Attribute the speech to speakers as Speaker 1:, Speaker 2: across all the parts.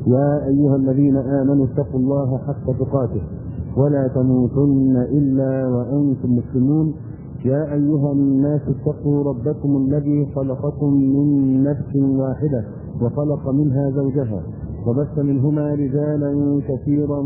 Speaker 1: يا أيها الذين آمنوا اتقوا الله حق تقاته ولا تموتن إلا وأنتم مسلمون يا أيها الناس اتقوا ربكم الذي خلقكم من نفس واحدة وخلق منها زوجها وبث منهما رجالا كثيرا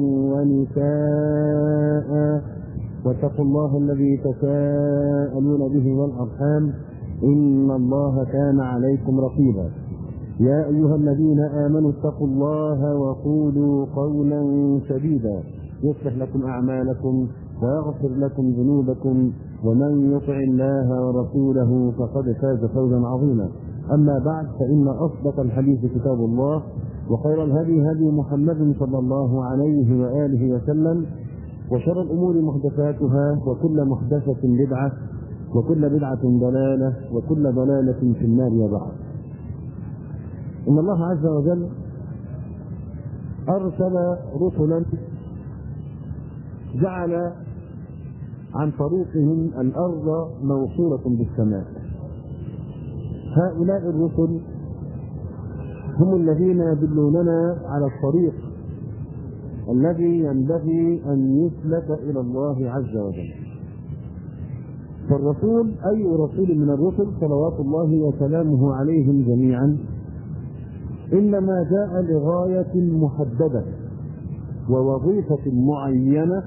Speaker 1: ونساء واتقوا الله الذي تساءلون به والأرحام إن الله كان عليكم رقيبا يا أيها الذين آمنوا اتقوا الله وقولوا قولا سديدا يصلح لكم أعمالكم ويغفر لكم ذنوبكم ومن يطع الله ورسوله فقد فاز فوزا عظيما أما بعد فإن أصدق الحديث كتاب الله وخير الهدي هدي محمد صلى الله عليه وآله وسلم وشر الأمور محدثاتها وكل محدثة بدعة وكل بدعة ضلالة وكل ضلالة في النار وبعد إن الله عز وجل أرسل رسلا جعل عن طريقهم الأرض موصولة بالسماء هؤلاء الرسل هم الذين يدلوننا على الطريق الذي ينبغي أن يسلك إلى الله عز وجل فالرسول أي رسول من الرسل صلوات الله وسلامه عليهم جميعا إنما جاء لغاية محددة ووظيفة معينة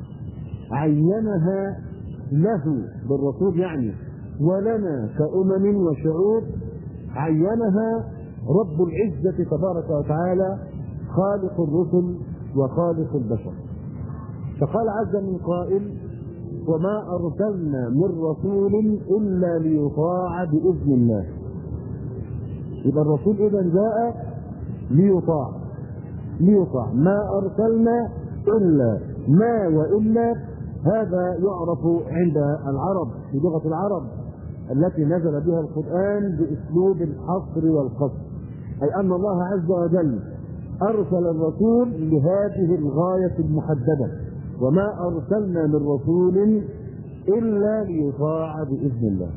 Speaker 1: عينها له بالرسول يعني ولنا كأمم وشعوب عينها رب العزة تبارك وتعالى خالق الرسل وخالق البشر فقال عز من قائل وما أرسلنا من رسول إلا ليطاع بإذن الله يبقى الرسول إذا جاء ليطاع ليطاع ما أرسلنا إلا ما وإلا هذا يعرف عند العرب في لغة العرب التي نزل بها القرآن بأسلوب الحصر والقصر أي أن الله عز وجل أرسل الرسول لهذه الغاية المحددة وما أرسلنا من رسول إلا ليطاع بإذن الله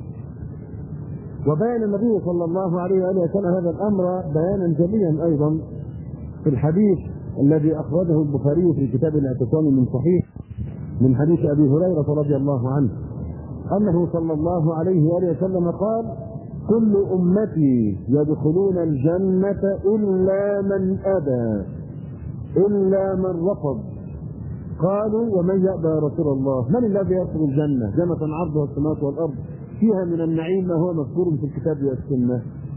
Speaker 1: وبين النبي صلى الله عليه وآله وسلم هذا الأمر بيانا جليا أيضا في الحديث الذي أخرجه البخاري في كتاب الاعتصام من صحيح من حديث أبي هريرة رضي الله عنه أنه صلى الله عليه وآله وسلم قال كل أمتي يدخلون الجنة إلا من أبى إلا من رفض قالوا ومن يأبى يا رسول الله من الذي يدخل الجنة جنة عرضها السماوات والأرض فيها من النعيم ما هو مذكور في الكتاب والسنة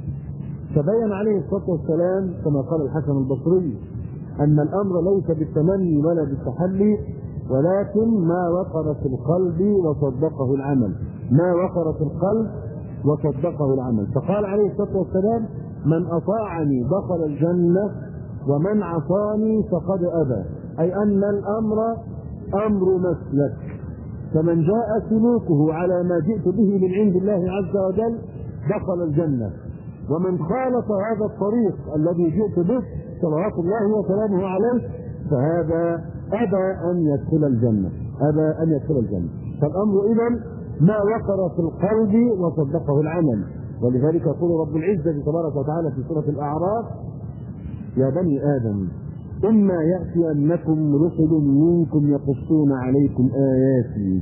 Speaker 1: فبين عليه الصلاة والسلام كما قال الحسن البصري أن الأمر ليس بالتمني ولا بالتحلي ولكن ما وقر في القلب وصدقه العمل ما وقر في القلب وصدقه العمل فقال عليه الصلاة والسلام من أطاعني دخل الجنة ومن عصاني فقد أبى أي أن الأمر أمر مسلك فمن جاء سلوكه على ما جئت به من عند الله عز وجل دخل الجنة ومن خالف هذا الطريق الذي جئت به صلوات الله وسلامه عليه فهذا أبى أن يدخل الجنة أبى أن يدخل الجنة فالأمر إذا ما وقر في القلب وصدقه العمل ولذلك يقول رب العزة تبارك وتعالى في سورة الأعراف يا بني آدم إما يأتينكم رسل منكم يقصون عليكم آياتي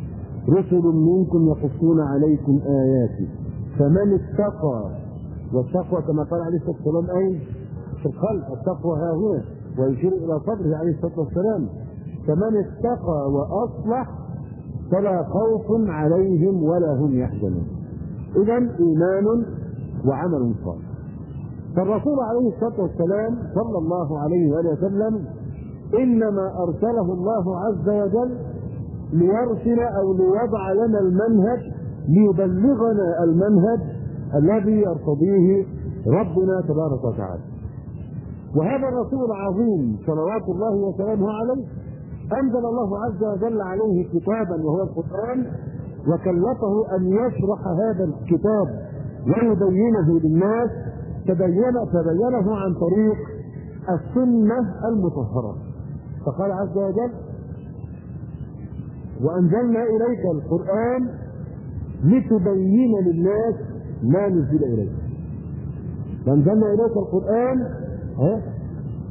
Speaker 1: رسل منكم يقصون عليكم آياتي فمن اتقى والتقوى كما قال عليه الصلاة والسلام أي في القلب التقوى ها هنا ويشير إلى صدره عليه الصلاة والسلام فمن اتقى وأصلح فلا خوف عليهم ولا هم يحزنون إذا إيمان وعمل صالح فالرسول عليه الصلاة والسلام صلى الله عليه وآله وسلم إنما أرسله الله عز وجل ليرسل أو ليضع لنا المنهج ليبلغنا المنهج الذي يرتضيه ربنا تبارك وتعالى وهذا الرسول العظيم صلوات الله وسلامه عليه أنزل الله عز وجل عليه كتابا وهو القرآن وكلفه أن يشرح هذا الكتاب ويبينه للناس تبين تبينه عن طريق السنة المطهرة فقال عز وجل وأنزلنا إليك القرآن لتبين للناس ما نزل إليك وأنزلنا إليك القرآن ها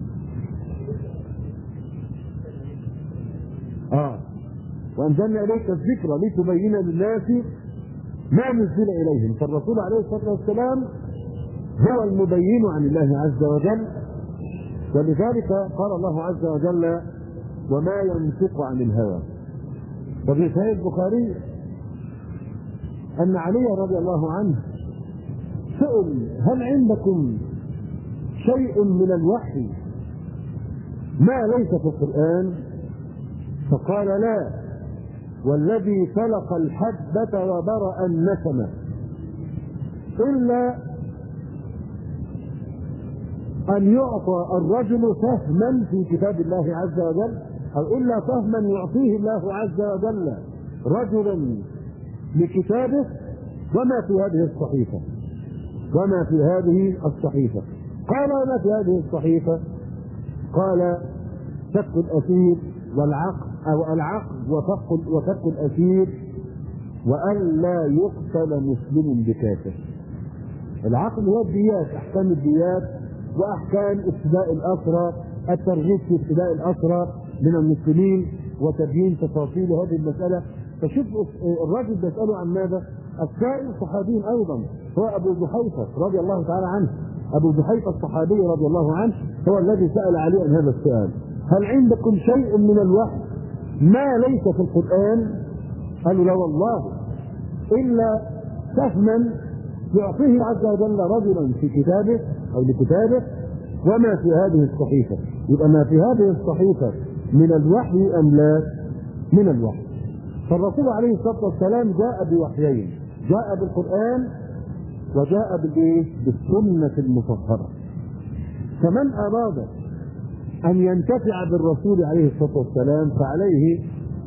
Speaker 1: وانزلنا اليك الذكر لتبين للناس ما نزل اليهم فالرسول عليه الصلاه والسلام هو المبين عن الله عز وجل ولذلك قال الله عز وجل وما ينطق عن الهوى وفي صحيح البخاري ان علي رضي الله عنه سئل هل عندكم شيء من الوحي ما ليس في القرآن فقال لا والذي فلق الحبة وبرأ النسمة إلا أن يعطى الرجل فهما في كتاب الله عز وجل أو إلا فهما يعطيه الله عز وجل رجلا لكتابه وما في هذه الصحيفة وما في هذه الصحيفة قال وما في هذه الصحيفة قال فك الأسير والعقد أو العقد وفك وفك الأسير وألا يقتل مسلم بكافر العقد هو الديات أحكام الديات وأحكام ابتداء الأسرى الترغيب في ابتداء الأسرى من المسلمين وتبيين تفاصيل هذه المسألة فشوف الراجل بيسأله عن ماذا؟ السائل صحابي أيضا هو أبو جحيفة رضي الله تعالى عنه أبو جحيفة الصحابي رضي الله عنه هو الذي سأل عليه عن هذا السؤال هل عندكم شيء من الوحي ما ليس في القرآن قالوا لا والله إلا سهما يعطيه عز وجل رجلا في كتابه أو لكتابه وما في هذه الصحيفة يبقى ما في هذه الصحيفة من الوحي أم لا من الوحي فالرسول عليه الصلاة والسلام جاء بوحيين جاء بالقرآن وجاء بالايه؟ بالسنة المطهرة فمن أراد أن ينتفع بالرسول عليه الصلاة والسلام فعليه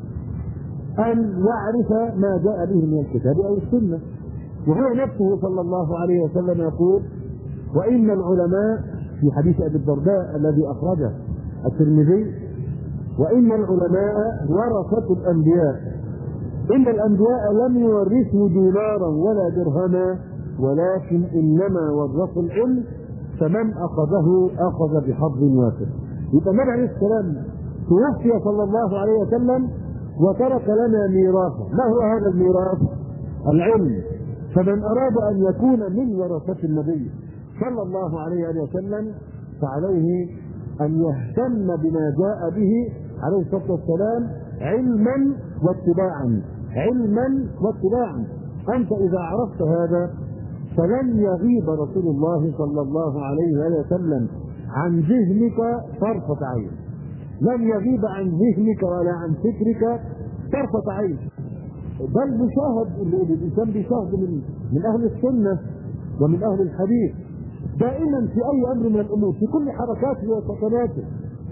Speaker 1: أن يعرف ما جاء به من الكتاب أو السنة وهو نفسه صلى الله عليه وسلم يقول وإن العلماء في حديث أبي الدرداء الذي أخرجه الترمذي وإن العلماء ورثة الأنبياء إن الأنبياء لم يورثوا دينارا ولا درهما ولكن إنما ورثوا العلم فمن أخذه أخذ بحظ وافر يبقى النبي عليه السلام توفي صلى الله عليه وسلم وترك لنا ميراثا ما هو هذا الميراث العلم فمن أراد أن يكون من ورثة النبي صلى الله عليه وسلم فعليه أن يهتم بما جاء به عليه الصلاة والسلام علما واتباعا علما واتباعا أنت إذا عرفت هذا فلن يغيب رسول الله صلى الله عليه وسلم عن ذهنك طرفة عين لن يغيب عن ذهنك ولا عن فكرك طرفة عين بل بيشاهد الانسان بيشاهد من من اهل السنه ومن اهل الحديث دائما في اي امر من الامور في كل حركاته وسكناته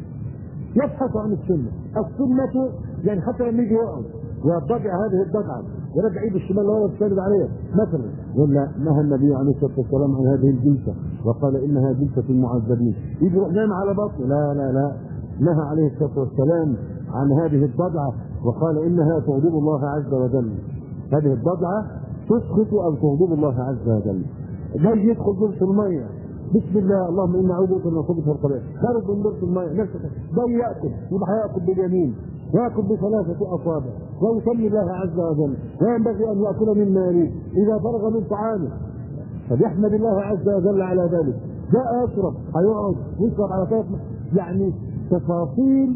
Speaker 1: يبحث عن السنه السنه يعني حتى لما يجي يقعد ويضجع هذه الضجعه يرجع ايده الشمال وهو يستند عليها مثلا ولا نهى النبي عليه الصلاه والسلام عن هذه الجلسه وقال انها جلسه المعذبين يجي يروح نايم على بطنه لا لا لا نهى عليه الصلاه والسلام عن هذه الضجعه وقال انها تغضب الله عز وجل هذه الضجعه تسخط او تغضب الله عز وجل ده يدخل جلس الميه بسم الله اللهم انا اعوذ بك من الخبث والخبائث خرج من جلس الميه نفسك ده ياكل يبقى هياكل باليمين ياكل بثلاثه اصابع ويسمي الله عز وجل وينبغي ان ياكل مما يريد اذا فرغ من طعامه فليحمد الله عز وجل على ذلك جاء يشرب هيقعد يشرب على ثلاث يعني تفاصيل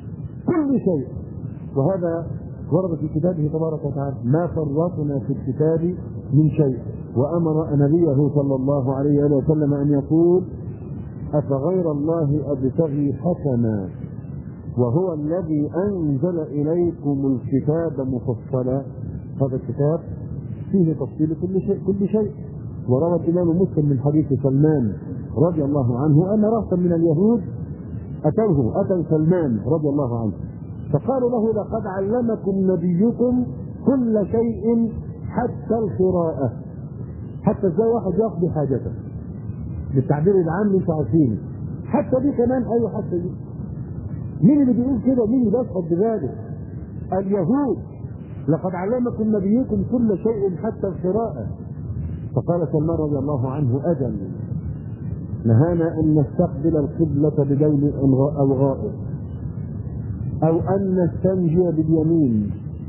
Speaker 1: كل شيء وهذا ورد في كتابه تبارك وتعالى ما فرطنا في الكتاب من شيء وامر نبيه صلى الله عليه وسلم ان يقول افغير الله ابتغي حكما وهو الذي انزل اليكم الكتاب مفصلا هذا الكتاب فيه تفصيل كل شيء كل شيء وروى الامام مسلم من حديث سلمان رضي الله عنه ان راسا من اليهود اتوه اتوا سلمان رضي الله عنه فقالوا له لقد علمكم نبيكم كل شيء حتى القراءة حتى ازاي واحد يقضي حاجته بالتعبير العام اللي انتوا عارفينه حتى دي كمان ايوه حتى دي مين اللي بيقول كده مين اللي بيشهد بذلك اليهود لقد علمكم نبيكم كل شيء حتى القراءة فقال سلمان رضي الله عنه أجل نهانا أن نستقبل القبلة بدين أو غائب أو أن نستنجي باليمين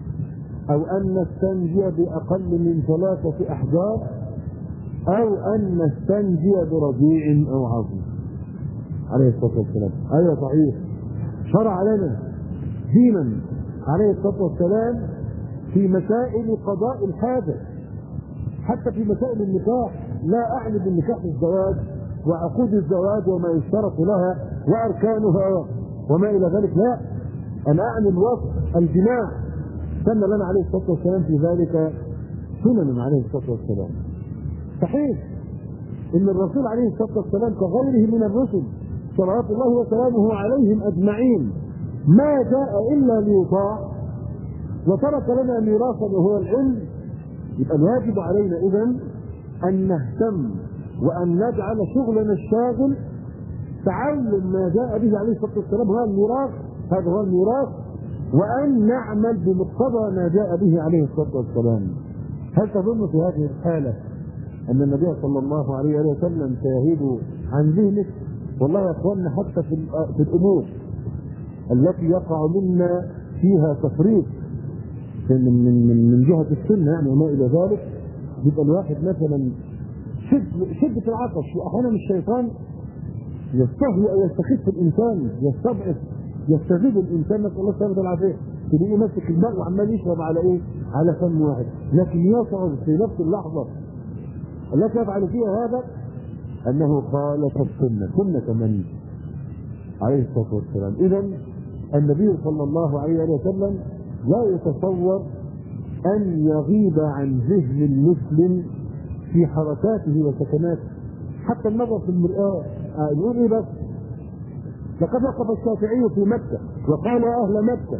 Speaker 1: أو أن نستنجي بأقل من ثلاثة أحجار أو أن نستنجي برضيع أو عظيم عليه الصلاة والسلام أيوة صحيح شرع لنا دينا عليه الصلاة والسلام في مسائل قضاء الحاجة حتى في مسائل النكاح لا أعني بالنكاح الزواج وعقود الزواج وما يشترط لها وأركانها وما إلى ذلك لا أنا أعني الوصف الجماع سن لنا عليه الصلاة والسلام في ذلك سنن عليه الصلاة والسلام صحيح ان الرسول عليه الصلاه والسلام كغيره من الرسل صلوات الله وسلامه عليهم اجمعين ما جاء الا ليطاع وترك لنا ميراثا وهو العلم يبقى الواجب علينا اذا ان نهتم وان نجعل شغلنا الشاغل تعلم ما جاء به عليه الصلاه والسلام هو الميراث هذا هو الميراث وان نعمل بمقتضى ما جاء به عليه الصلاه والسلام هل تظن في هذه الحاله ان النبي صلى الله عليه وسلم سيهيب عن ذهنك والله يا اخواننا حتى في في الامور التي يقع منا فيها تفريط من من من, من جهه السنه يعني وما الى ذلك يبقى الواحد مثلا شد شده العطش واحيانا الشيطان يستهوي او يستخف الانسان يستضعف يستذيب الانسان نسال الله السلامه والعافيه تلاقيه ماسك الماء وعمال يشرب على ايه؟ على فم واحد لكن يشعر في نفس اللحظه التي يفعل فيها هذا انه خالف السنه سنه من عليه الصلاه والسلام اذا النبي صلى الله عليه وسلم لا يتصور ان يغيب عن ذهن المسلم في حركاته وسكناته حتى النظر في المرآة يقول ايه بس لقد وقف الشافعي في مكة وقال يا أهل مكة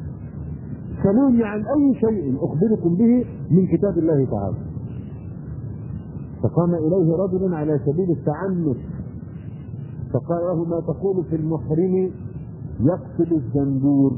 Speaker 1: سلوني عن أي شيء أخبركم به من كتاب الله تعالى فقام إليه رجل على سبيل التعنت فقال له ما تقول في المحرم يقتل الزنبور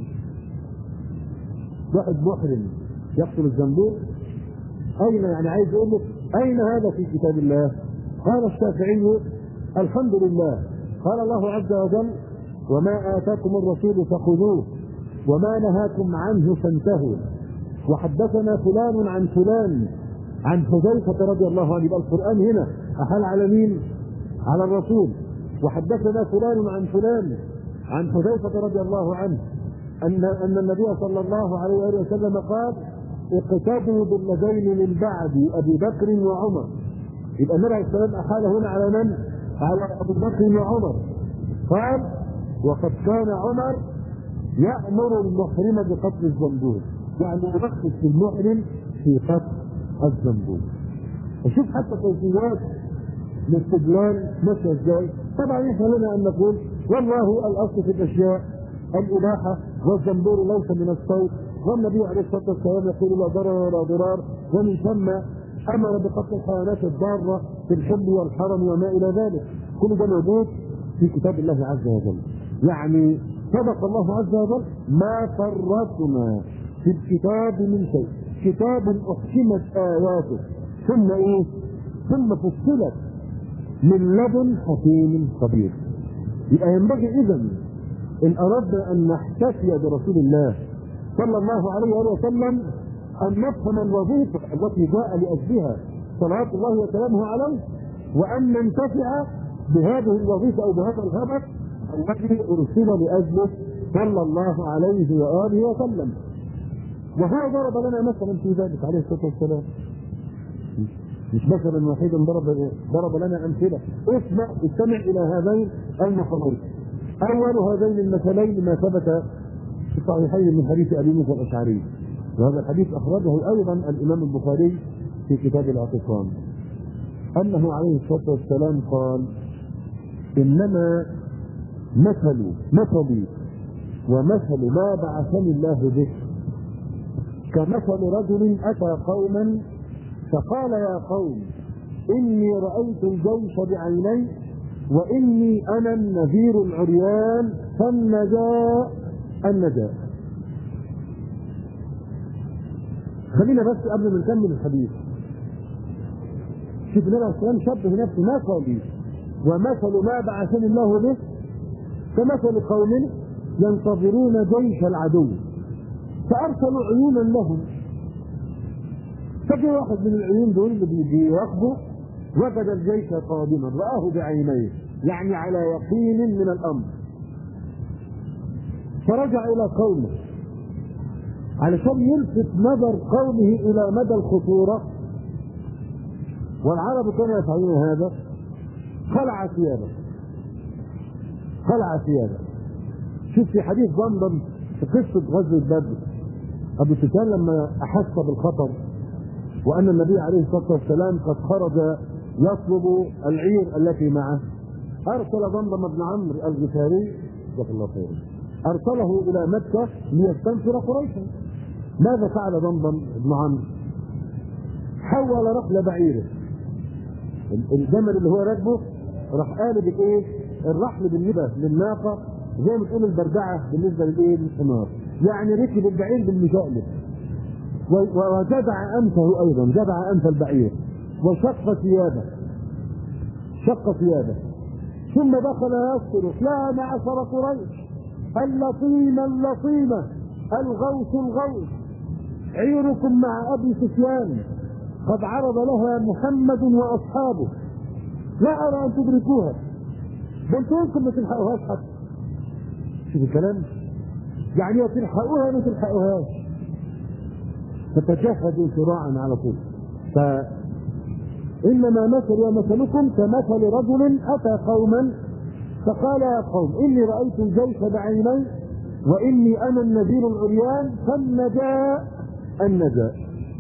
Speaker 1: واحد محرم يقتل الزنبور أين يعني عايز يقول لك أين هذا في كتاب الله؟ قال الشافعي الحمد لله قال الله عز وجل وما آتاكم الرسول فخذوه وما نهاكم عنه فانتهوا وحدثنا فلان عن فلان عن حذيفة رضي الله عنه يبقى القرآن هنا أحال على مين؟ على الرسول وحدثنا فلان عن فلان عن حذيفة رضي الله عنه أن أن النبي صلى الله عليه وسلم قال اقتدوا بالذين من بعد أبي بكر وعمر يبقى النبي عليه السلام أحال هنا على من؟ على أبي بكر وعمر قال وقد كان عمر يأمر المحرم بقتل الزنبور يعني يرخص المحرم في قتل الزنبور وشوف حتى كيفيات الاستدلال ماشيه ازاي طبعا احنا لنا ان نقول والله الاصل في الاشياء الاباحه والزنبور ليس من الصوت والنبي عليه الصلاه والسلام يقول لا ضرر ولا ضرار ومن ثم امر بقتل الحيوانات الضاره في الحل والحرم وما الى ذلك كل ده موجود في كتاب الله عز وجل يعني صدق الله عز وجل ما فرطنا في الكتاب من شيء كتاب احكمت اياته ثم ايه ثم فصلت من لدن حكيم خبير يبقى ينبغي اذا ان اردنا ان نحتفي برسول الله صلى الله عليه وسلم ان نفهم الوظيفه التي جاء لاجلها صلوات الله وسلامه عليه وان ننتفع بهذه الوظيفه او بهذا الهدف الذي ارسل لاجله صلى الله عليه واله وسلم وهو ضرب لنا مثلا في ذلك عليه الصلاه والسلام مش مثلا واحدا ضرب ضرب لنا امثله اسمع استمع الى هذين المثلين اول هذين المثلين ما ثبت في الصحيحين من حديث ابي موسى الاشعري وهذا الحديث اخرجه ايضا الامام البخاري في كتاب الاعتصام انه عليه الصلاه والسلام قال انما مثل مثلي ومثل ما بعثني الله به كمثل رجل اتى قوما فقال يا قوم اني رايت الجيش بعيني واني انا النذير العريان فالنجاء النجاء خلينا بس قبل ما نكمل الحديث شوف النبي عليه السلام شبه نفسه مثلي ومثل ما بعثني الله به كمثل قوم ينتظرون جيش العدو فارسلوا عيونا لهم فجاء واحد من العيون دول اللي بيراقبوا وجد الجيش قادما رآه بعينيه يعني على يقين من الأمر فرجع إلى قومه علشان يلفت نظر قومه إلى مدى الخطورة والعرب كانوا يفعلون هذا خلع ثيابه خلع ثيابه شوف في حديث ضمضم في قصة غزوة بدر أبو سفيان لما أحس بالخطر وأن النبي عليه الصلاة والسلام قد خرج يطلب العير التي معه أرسل ضمضم بن عمرو الغفاري جزاك الله خيرا أرسله إلى مكة ليستنفر قريشا ماذا فعل ضمضم بن عمرو؟ حول رحل بعيره الجمل اللي هو راكبه راح قالب الايه؟ الرحل بالنبه للناقه زي ما تقول البردعه بالنسبه للايه؟ للحمار يعني ركب البعير بالمشقلب وجدع انفه ايضا جدع انف البعير وشق ثيابه شق ثيابه ثم دخل يصرخ لا معشر قريش اللطيمة اللطيمة الغوث الغوث عيركم مع ابي سفيان قد عرض لها محمد واصحابه لا ارى ان تدركوها ده انتوا يمكن ما تلحقوهاش حتى شوف الكلام يعني يا تلحقوها ما تلحقوهاش فتجهزوا سراعا على طول ف انما مثل ومثلكم كمثل رجل اتى قوما فقال يا قوم اني رايت الجيش بعيني واني انا النذير العريان فالنجاء النجاء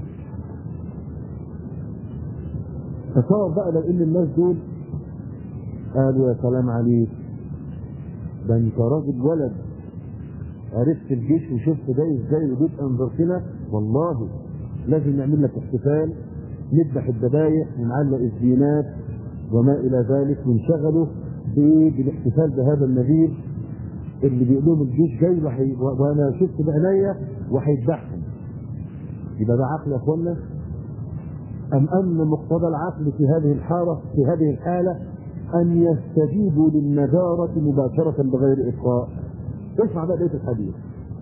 Speaker 1: تصور بقى لو ان الناس دول قالوا يا سلام عليك ده انت راجل ولد عرفت الجيش وشفت ده ازاي وجيت انذرتنا والله لازم نعمل لك احتفال نذبح الذبايح ونعلق الزينات وما الى ذلك ونشغله بالاحتفال بهذا النذير اللي بيقول لهم الجيش جاي وحي... وانا شفت بعينيا وهيذبحهم يبقى ده عقل يا اخوانا ام ان مقتضى العقل في هذه الحاله في هذه الحاله ان يستجيبوا للنذاره مباشره بغير ابقاء اسمع بقى بيت الحديث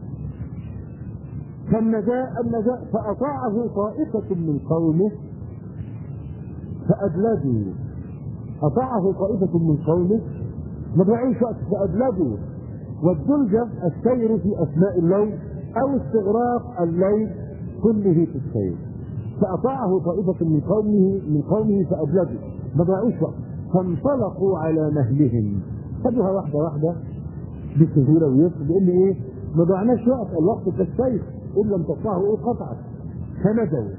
Speaker 1: فالنجاء النجاء فأطاعه طائفة من قومه فأدلجوا أطاعه طائفة من قومه ما ضيعوش وقت فأدلجوا والدلجة السير في أثناء الليل أو استغراق الليل كله في السير فأطاعه طائفة من قومه من قومه فأدلجوا ما ضيعوش وقت فانطلقوا على مهلهم خدوها واحدة واحدة بسهولة ويسر لأن إيه ما ضيعناش وقت الوقت كالسيف إن لم تقطعه إيه قطعت فنجوا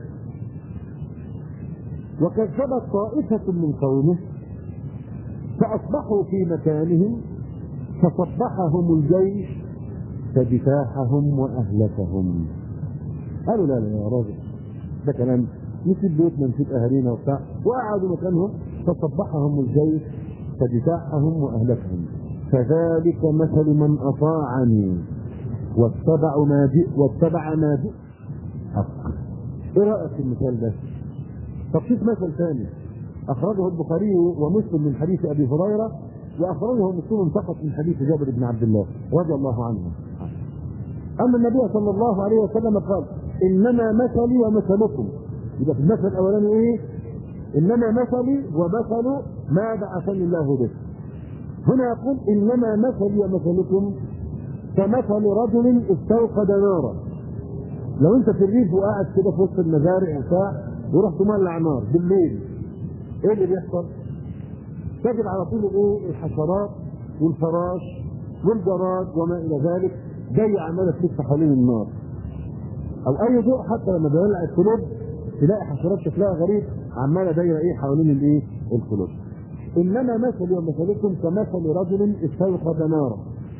Speaker 1: وكذبت طائفة من قومه فأصبحوا في مكانهم فصبحهم الجيش فدفاعهم وأهلكهم قالوا لا لا يا راجل ده كلام نسيب بيوتنا نسيب أهالينا وبتاع وقعدوا مكانهم فصبحهم الجيش فدفاعهم وأهلكهم فذلك مثل من أطاعني واتبع ما جئ واتبع ما جئ حق ايه رايك في المثال ده؟ طب شوف مثل ثاني اخرجه البخاري ومسلم من حديث ابي هريره واخرجه مسلم فقط من حديث جابر بن عبد الله رضي الله عنه اما النبي صلى الله عليه وسلم قال انما مثلي ومثلكم يبقى في المثل الاولاني ايه؟ انما مثلي ومثل ما بعثني الله به هنا يقول انما مثلي ومثلكم كمثل رجل استوقد نارا لو انت في الريف وقاعد كده في وسط المزارع وبتاع ورحت مولع نار بالليل ايه اللي بيحصل؟ تجد على طول ايه الحشرات والفراش والجراد وما الى ذلك جاي عماله تلف حوالين النار او اي ضوء حتى لما بيولع الكلوب تلاقي حشرات شكلها غريب عماله دايره ايه حوالين الايه الكلوب انما مثلي ومثلكم كمثل رجل استوقد نارا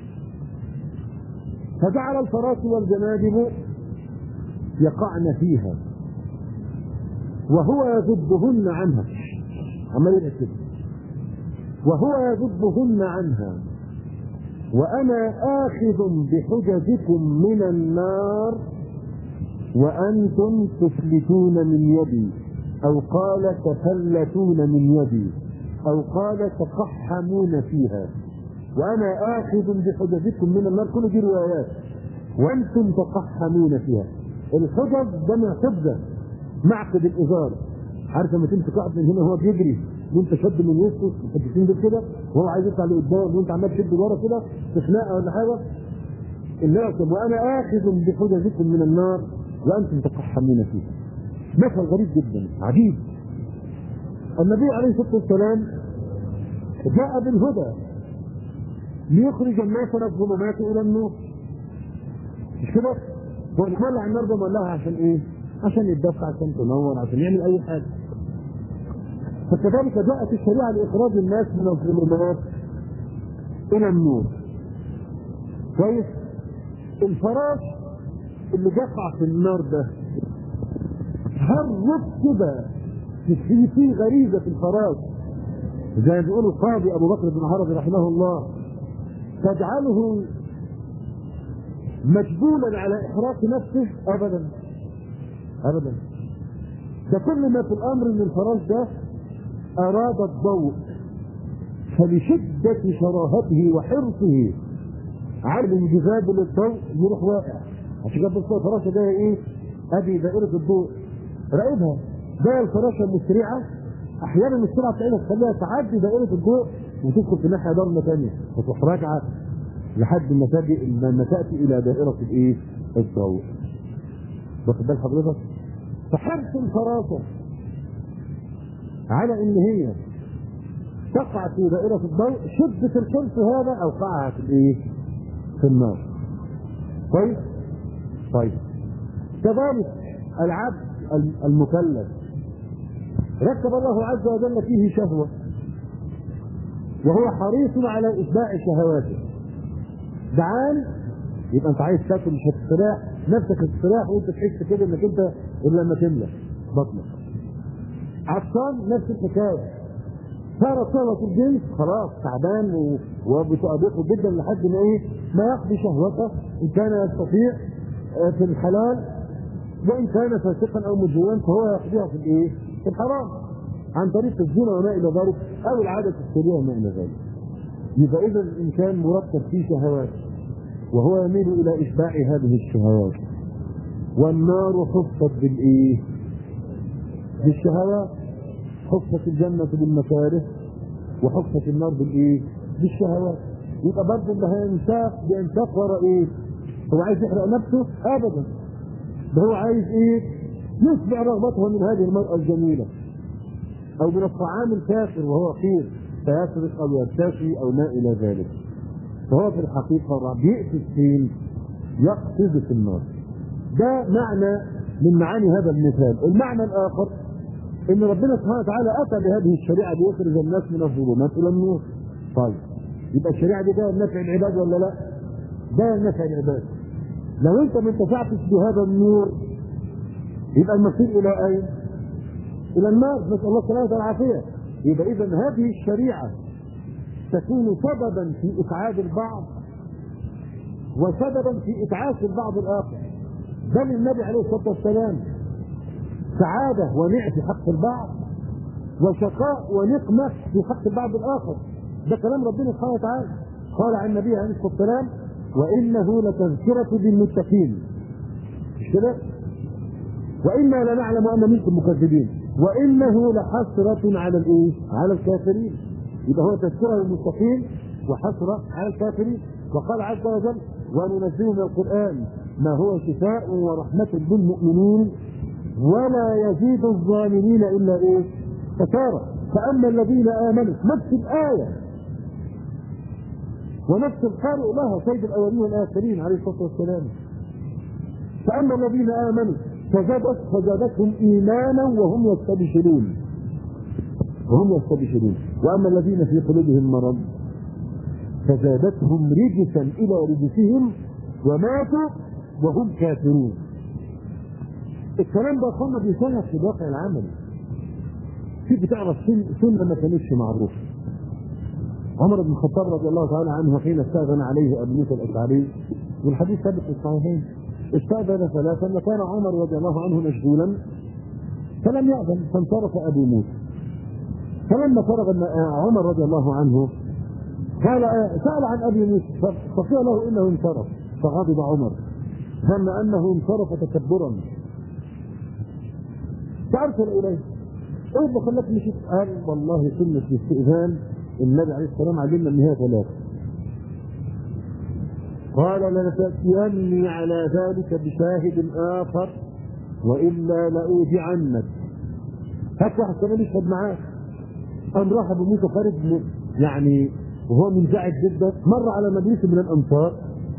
Speaker 1: فجعل الفراش والجنادب يقعن فيها وهو يذبهن عنها عمال يبقى كده وهو يذبهن عنها وانا اخذ بحججكم من النار وانتم تفلتون من يدي او قال تفلتون من يدي او قال تقحمون فيها وانا اخذ بحججكم من النار كل دي روايات وانتم تقحمون فيها الحجج جمع حجه معقد الازار عارف لما تمسك واحد من هنا هو بيجري وانت شد من وسطه الحتتين دول كده وهو عايز يطلع لقدام وانت عمال تشد ورا كده في خناقه ولا حاجه الناس وانا اخذ بحجزكم من النار وانتم تقحمون فيها مثل غريب جدا عجيب النبي عليه الصلاه والسلام جاء بالهدى ليخرج الناس من الظلمات الى النور مش كده؟ هو مولع النار ده مولعها عشان ايه؟ عشان يتدفع عشان تنور عشان يعمل اي حاجه فكذلك جاءت الشريعه لاخراج الناس من الظلمات الى النور كويس الفراش اللي جقع في النار ده هرب كده في في غريزه في الفراش زي ما بيقول القاضي ابو بكر بن عربي رحمه الله تجعله مجبولا على احراق نفسه ابدا ابدا ده كل ما في الامر ان الفراش ده اراد الضوء فلشدة شراهته وحرصه على الانجذاب للضوء يروح واقع عشان كده بص الفراشه ده ايه؟ ادي دائرة الضوء راقبها ده الفراشه المسرعه احيانا السرعه بتاعتها تخليها تعدي دائره الضوء وتدخل في ناحيه ضلمه ثانيه فتروح راجعه لحد ما تجي لما تاتي الى دائره الايه؟ الضوء. واخد بال حضرتك؟ فحرص الفراسه على ان هي تقع في دائرة الضوء شدة الحرص هذا أوقعها في الإيه؟ في النار. كويس؟ طيب. كذلك العبد المكلف ركب الله عز وجل فيه شهوة وهو حريص على إشباع شهواته. جعان يبقى أنت عايز تاكل مش هتستريح نفسك هتستريح وأنت تحس كده إنك أنت إلا لما تملى بطنك. عطشان نفس الحكايه صار صورة الجنس خلاص تعبان وبتؤدقه جدا لحد ما ايه ما يقضي شهوته ان كان يستطيع في الحلال وان كان فاسقا او مجرما فهو يقضيها في الايه؟ في الحرام عن طريق الزنا وما الى ذلك او العاده السريه وما الى ذلك. يبقى اذا الانسان مرتب في شهوات وهو يميل الى اشباع هذه الشهوات والنار حفت بالايه؟ بالشهوات حفت الجنة بالمكاره وحفت النار بالايه؟ بالشهوات يبقى برضه اللي هينساق بينساق ورا ايه؟ هو عايز يحرق نفسه؟ ابدا ده هو عايز ايه؟ يشبع رغبته من هذه المرأة الجميلة او من الطعام الكافر وهو خير فيسرق او يرتشي او ما الى ذلك فهو في الحقيقة بيقفز فين؟ يقفز في النار ده معنى من معاني هذا المثال المعنى الاخر ان ربنا سبحانه وتعالى اتى بهذه الشريعه ليخرج الناس من الظلمات الى النور. طيب يبقى الشريعه دي ده نفع العباد ولا لا؟ ده نفع العباد. لو انت ما انتفعتش بهذا النور يبقى المصير الى اين؟ الى النار نسال الله السلامه والعافيه. يبقى اذا هذه الشريعه تكون سببا في اسعاد البعض وسببا في اتعاس البعض الاخر. بل النبي عليه الصلاه والسلام سعادة ونعم في حق البعض وشقاء ونقمة في حق البعض الآخر ده كلام ربنا سبحانه وتعالى قال عن النبي عليه الصلاة والسلام وإنه لتذكرة للمتقين مش كده؟ وإنا لنعلم أن منكم مكذبين وإنه لحسرة على الإيه؟ على الكافرين يبقى هو تذكرة للمتقين وحسرة على الكافرين وقال عز وجل وننزل من القرآن ما هو شفاء ورحمة للمؤمنين ولا يزيد الظالمين الا ايه؟ خساره فاما الذين امنوا نفس الايه ونفس القارئ لها سيد الاولين والاخرين عليه الصلاه والسلام فاما الذين امنوا فزادت فزادتهم ايمانا وهم يستبشرون وهم يستبشرون واما الذين في قلوبهم مرض فزادتهم رجسا الى رجسهم وماتوا وهم كافرون الكلام ده اخوانا بيساعد في الواقع العملي في بتعرف سنه ما كانتش معروفه عمر بن الخطاب رضي الله تعالى عنه حين استاذن عليه ابو موسى الاشعري والحديث ثابت في الصحيحين استاذن ثلاثا وكان عمر رضي الله عنه مشغولا فلم يأذن فانصرف ابو موسى فلما فرغ عمر رضي الله عنه قال سأل عن ابي موسى فقيل له انه انصرف فغضب عمر ظن انه انصرف تكبرا فارسل اليه ايه اللي خلاك مشيت؟ قال والله سنه الاستئذان النبي عليه السلام علمنا ان هي ثلاثه قال لنتأتيني على ذلك بشاهد آخر وإلا لأودعنك هات واحد كمان يشهد معاك قام راح أبو موسى خارج م- يعني وهو منزعج جدا مر على مجلس من الأنصار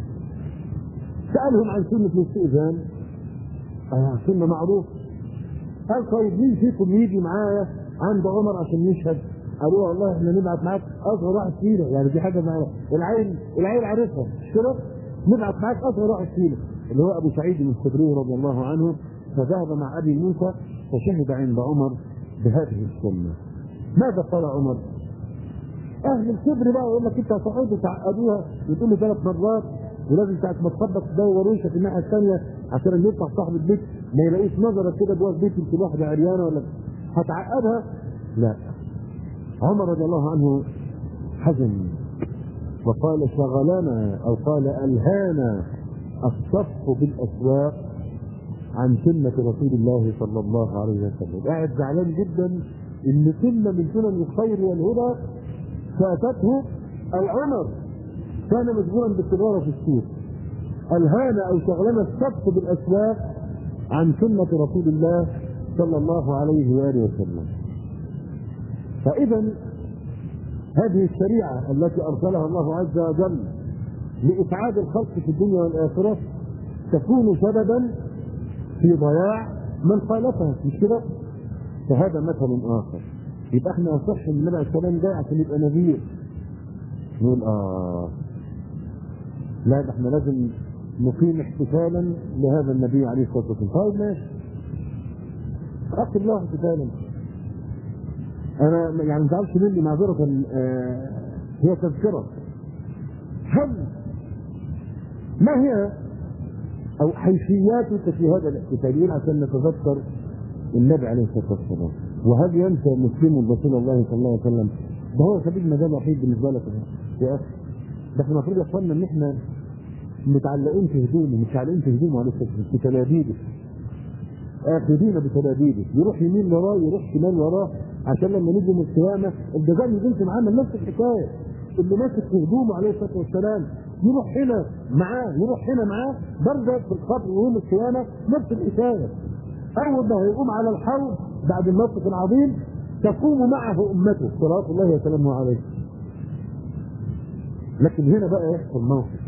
Speaker 1: سألهم عن سنة الاستئذان آه سنة معروف قال طيب مين فيكم يجي معايا عند عمر عشان يشهد قالوا والله احنا نبعت معاك اصغر واحد فينا يعني دي حاجه معايا العين العين عارفها مش كده؟ نبعت معاك اصغر واحد فينا اللي هو ابو سعيد الخدري رضي الله عنه فذهب مع ابي موسى فشهد عند عمر بهذه السنه ماذا قال عمر؟ اهل الكبر بقى يقول لك انت هتقعدوا تعقدوها وتقول له ثلاث مرات ولازم ساعه ما تخبط تدور وشك الناحيه الثانيه عشان اللي يفتح صاحب البيت ما يلاقيش نظرك كده جوه البيت يمكن واحده عريانه ولا هتعقدها لا عمر رضي الله عنه حزن وقال شغلنا او قال الهانا الصف بالاسواق عن سنة رسول الله صلى الله عليه وسلم قاعد زعلان جدا ان سنة من سنن الخير والهدى فاتته او عمر كان مشغولا بالتجارة في السوق الهانا او شغلنا الصف بالاسواق عن سنة رسول الله صلى الله عليه وآله وسلم فإذا هذه الشريعة التي أرسلها الله عز وجل لإسعاد الخلق في الدنيا والآخرة تكون سببا في ضياع من خالفها مش كده؟ فهذا مثل آخر يبقى احنا يصح ان النبي عليه السلام ده عشان يبقى نذير نقول اه لا ده احنا لازم نقيم احتفالا لهذا النبي عليه الصلاه والسلام طيب ماشي اقم له احتفالا انا يعني ما تعرفش مني معذره آه هي تذكره هل ما هي او حيثياتك في هذا الاحتفال عشان نتذكر النبي عليه الصلاه والسلام وهل ينسى مسلم رسول الله صلى الله عليه وسلم ده هو سبيل المجال الوحيد بالنسبه لك يا اخي ده احنا المفروض يا اخوانا ان احنا متعلقين في هدومه متعلقين في هدومه عليه الصلاه والسلام في تلابيبه اخذين بتلابيبه يروح يمين وراه يروح شمال وراه عشان لما نيجي من القيامه الجزاء يجي معانا نفس الحكايه اللي ماسك في هدومه عليه الصلاه والسلام يروح هنا معاه يروح هنا معاه برضه في القبر يوم القيامه نفس الحكايه اول ما هيقوم على الحوض بعد الموقف العظيم تقوم معه امته صلوات الله وسلامه عليه لكن هنا بقى يحصل موقف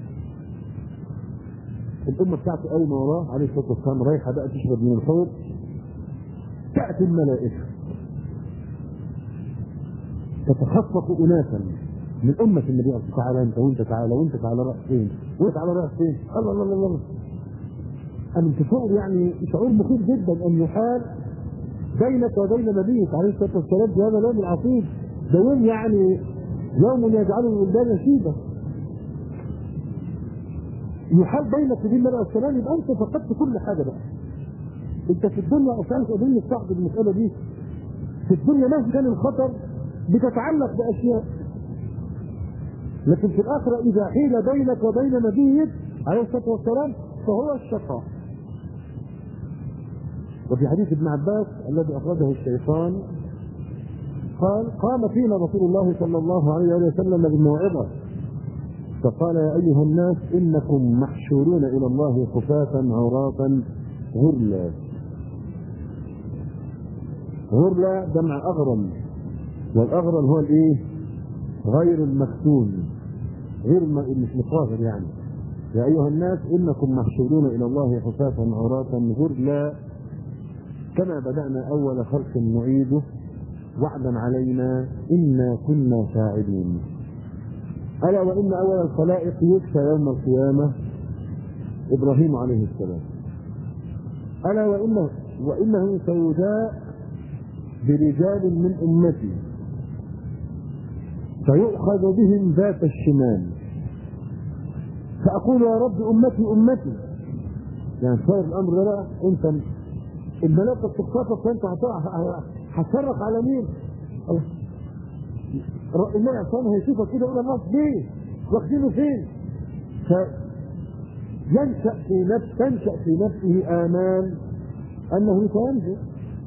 Speaker 1: الأمة بتاعته قايمة وراه عليه الصلاة والسلام رايحة بقى تشرب من الحوض تأتي الملائكة تتخصص أناسا من أمة النبي عليه تعالى أنت وأنت تعالى وأنت تعالى رأس فين وأنت تعالى رأس فين الله الله الله الله أن تصور يعني شعور مخيف جدا أن يحال بينك وبين نبيك عليه الصلاة والسلام في هذا اليوم العصيب ده يوم يعني يوم يجعله الولدان شيبة يحال بينك وبين النبي عليه السلام يبقى انت فقدت كل حاجه بقى. انت في الدنيا عشان قادرين نستعبد المساله دي. في الدنيا مهما كان الخطر بتتعلق باشياء. لكن في الاخره اذا حيل بينك وبين نبيك عليه الصلاه والسلام فهو الشقاء. وفي حديث ابن عباس الذي اخرجه الشيطان قال قام فينا رسول الله صلى الله عليه وسلم بالموعظه فقال يا أيها الناس إنكم محشورون إلى الله خفافا عراة غرلا غرلا جمع أغرم والأغرم هو الإيه؟ غير المختون غير الم... مش مقاهر يعني يا أيها الناس إنكم محشورون إلى الله خفافا عراة غرلا كما بدأنا أول خلق نعيده وعدا علينا إنا كنا فاعلين ألا وإن أول الخلائق يكفى يوم القيامة إبراهيم عليه السلام ألا وإنه وإنه سيجاء برجال من أمتي فيؤخذ بهم ذات الشمال فأقول يا رب أمتي أمتي يعني صار الأمر ده بقى أنت الملائكة بتخطفك فأنت هتقع هتصرف على مين؟ النبي عليه الصلاه هيشوفك كده يقول الناس ليه؟ واخدينه فين؟ فينشا في نفس تنشا في نفسه امال انه سينجو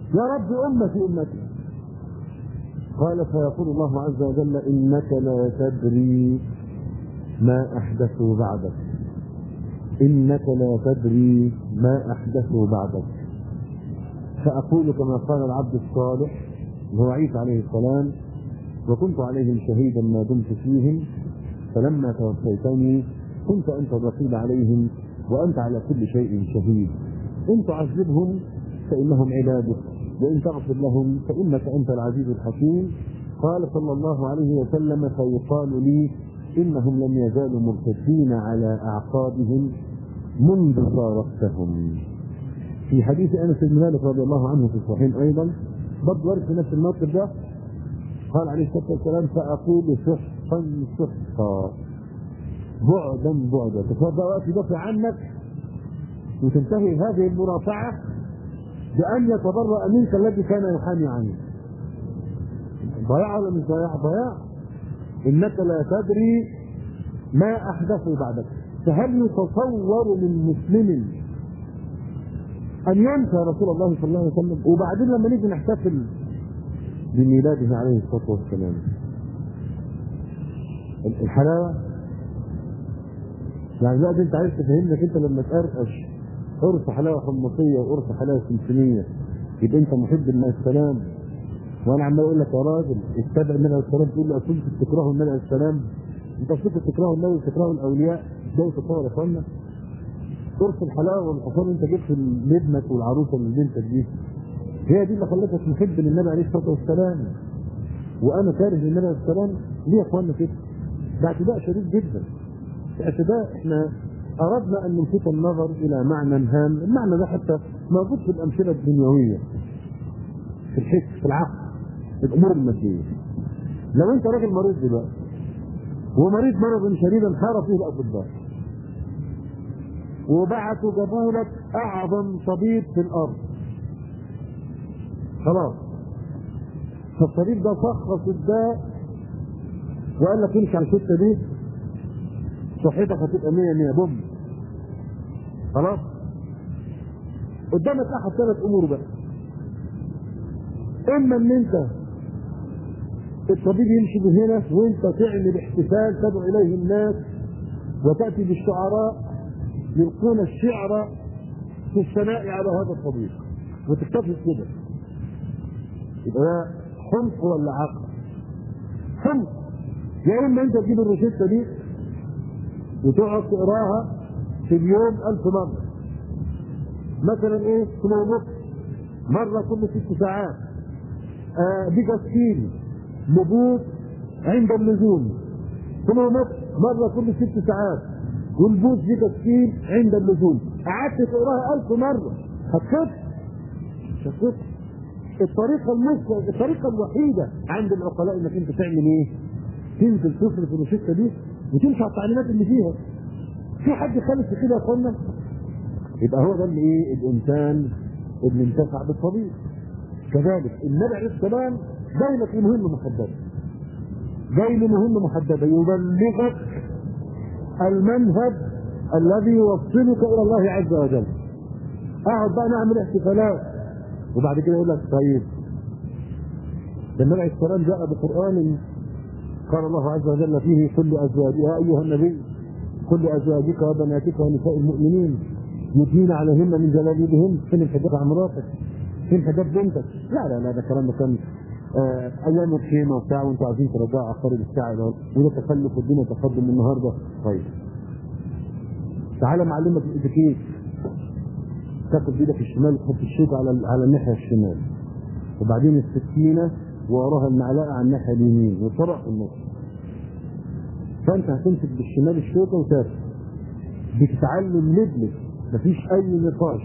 Speaker 1: يا رب أمتي أمتي قال فيقول الله عز وجل إنك لا تدري ما أحدثوا بعدك إنك لا تدري ما أحدثوا بعدك فأقول كما قال العبد الصالح وهو عيسى عليه السلام وكنت عليهم شهيدا ما دمت فيهم فلما توفيتني كنت أنت الرقيب عليهم وأنت على كل شيء شهيد إن تعذبهم فإنهم عبادك وإن تغفر لهم فإنك أنت العزيز الحكيم قال صلى الله عليه وسلم فيقال لي إنهم لم يزالوا مرتدين على أعقابهم منذ فارقتهم في حديث أنس بن مالك رضي الله عنه في الصحيحين أيضا برضه ورد في نفس الموقف ده قال عليه الصلاة والسلام فأقول سحقا سحقا بعدا بعدا تصدق وقت يدافع عنك وتنتهي هذه المرافعة بأن يتبرأ منك الذي كان يحامي عنك ضياع ولا مش ضياع ضياع إنك لا تدري ما أحدثوا بعدك فهل يتصور من مسلم أن ينسى رسول الله صلى الله عليه وسلم وبعدين لما نيجي نحتفل بميلاده عليه الصلاة والسلام الحلاوة يعني دلوقتي انت عايز تفهمنك انت لما تقرقش قرص حلاوه حمصيه وقرص حلاوه سمسميه يبقى انت محب من السلام وانا عمال اقول لك يا راجل اتبع النبي عليه السلام تقول له كنت تكرهوا النبي عليه السلام انت كنت تكرهوا النبي وتكرهوا الاولياء ده تتصور يا اخوانا قرص الحلاوه والحصان انت جبت لابنك والعروسه اللي بنتك دي هي دي اللي خلتك محب للنبي عليه الصلاه والسلام وانا كاره للنبي عليه السلام ليه يا اخوانا كده؟ ده اعتداء شديد جدا اعتداء احنا اردنا ان نلفت النظر الى معنى هام المعنى ده حتى موجود في الامثله الدنيويه في الحس في العقل في الامور الماديه لو انت راجل مريض دلوقتي ومريض مرض شديدا حار فيه الاطباء وبعتوا جابوا لك اعظم طبيب في الارض خلاص فالطبيب ده شخص الداء وقال لك امشي على السكه دي صحتك هتبقى 100 100 بوم خلاص قدامك احد ثلاث امور بقى اما ان انت الطبيب يمشي من هنا وانت تعمل احتفال تدعو اليه الناس وتاتي بالشعراء يلقون الشعر في الثناء على هذا الطبيب وتكتفي كده يبقى ده حمق ولا عقل؟ حمق يا اما انت تجيب الروشته دي وتقعد تقراها في اليوم ألف مرة مثلا ايه كيلو مرة كل ست ساعات آه بجسكين نبوط عند اللزوم كيلو مرة كل ست ساعات والبوس بجسكين عند اللزوم قعدت تقراها ألف مرة هتخف مش هتخف الطريقة المثلى الطريقة الوحيدة عند العقلاء انك انت تعمل ايه؟ تنزل تصرف الروشته دي وتمشي على التعليمات اللي فيها في حد خالف في كده يا اخوانا يبقى هو ده اللي ايه الانسان اللي انتفع بالطبيب كذلك النبي عليه السلام جاي لك لمهمه محدده جاي لمهمه محدده يبلغك المنهج الذي يوصلك الى الله عز وجل اقعد بقى نعمل احتفالات وبعد كده يقول لك طيب ده النبي عليه السلام جاء بقران قال الله عز وجل فيه كل ازواج يا ايها النبي كل ازواجك وبناتك ونساء المؤمنين يدين عليهن من جلابيبهن فين الحجاب عن مراتك؟ فين حجاب بنتك؟ لا لا لا ده الكلام ده كان آه ايام الخيمه وبتاع وانتوا عايزين ترجعوا عقارب الساعه ده وده تخلف والدنيا تقدم من النهارده طيب تعالى معلمك الاتيكيت تاخد بايدك الشمال تحط الشوك على على الناحيه الشمال وبعدين السكينه وراها المعلقه على الناحيه اليمين والطبق في النص فانت هتمسك بالشمال الشوكه وتاكل بتتعلم لبلب مفيش اي نقاش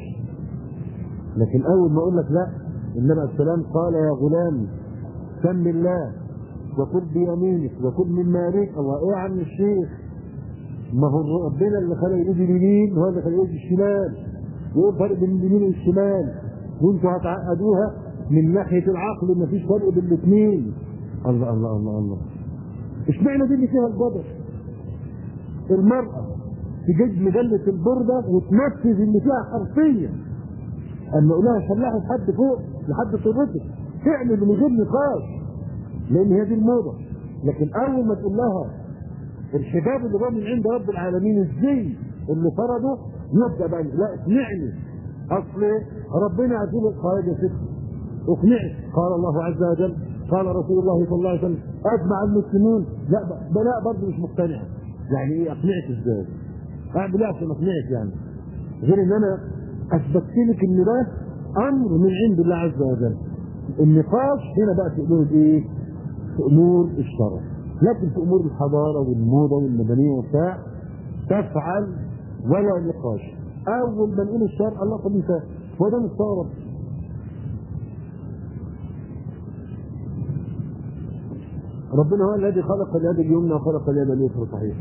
Speaker 1: لكن اول ما اقول لك لا النبي عليه السلام قال يا غلام سم الله وكل بيمينك وكل مما يليك الله ايه يا عم الشيخ ما هو ربنا اللي خلق ايدي اليمين هو اللي خلق ايدي الشمال وايه الفرق بين اليمين والشمال وانتوا هتعقدوها من ناحيه العقل ما فيش فرق بين الاثنين الله الله الله الله اشمعنى دي اللي فيها الجدل المرأة تجيب مجلة البردة وتنفذ اللي فيها حرفيا اما اقول لها شلحي حد فوق لحد طرتك تعمل من غير نقاش لان هي دي الموضه لكن اول ما تقول لها الحجاب اللي جاي من عند رب العالمين ازاي اللي فرضه يبدا بقى لا اسمعني اصل ربنا يقول القواعد يا ست اقنعك قال الله عز وجل قال رسول الله صلى الله عليه وسلم اجمع المسلمون لا بلاء برضه مش مقتنعه يعني ايه اقنعك ازاي؟ اعمل ايه عشان اقنعك يعني غير ان انا اثبتت لك ان ده امر من عند الله عز وجل النقاش هنا بقى في امور ايه؟ في امور الشرع لكن في امور الحضاره والموضه والمدنيه وبتاع تفعل ولا نقاش اول ما نقول الشرع الله طب انت هو ده مستغرب ربنا هو الذي خلق اليد اليمنى وخلق اليد اليسرى صحيح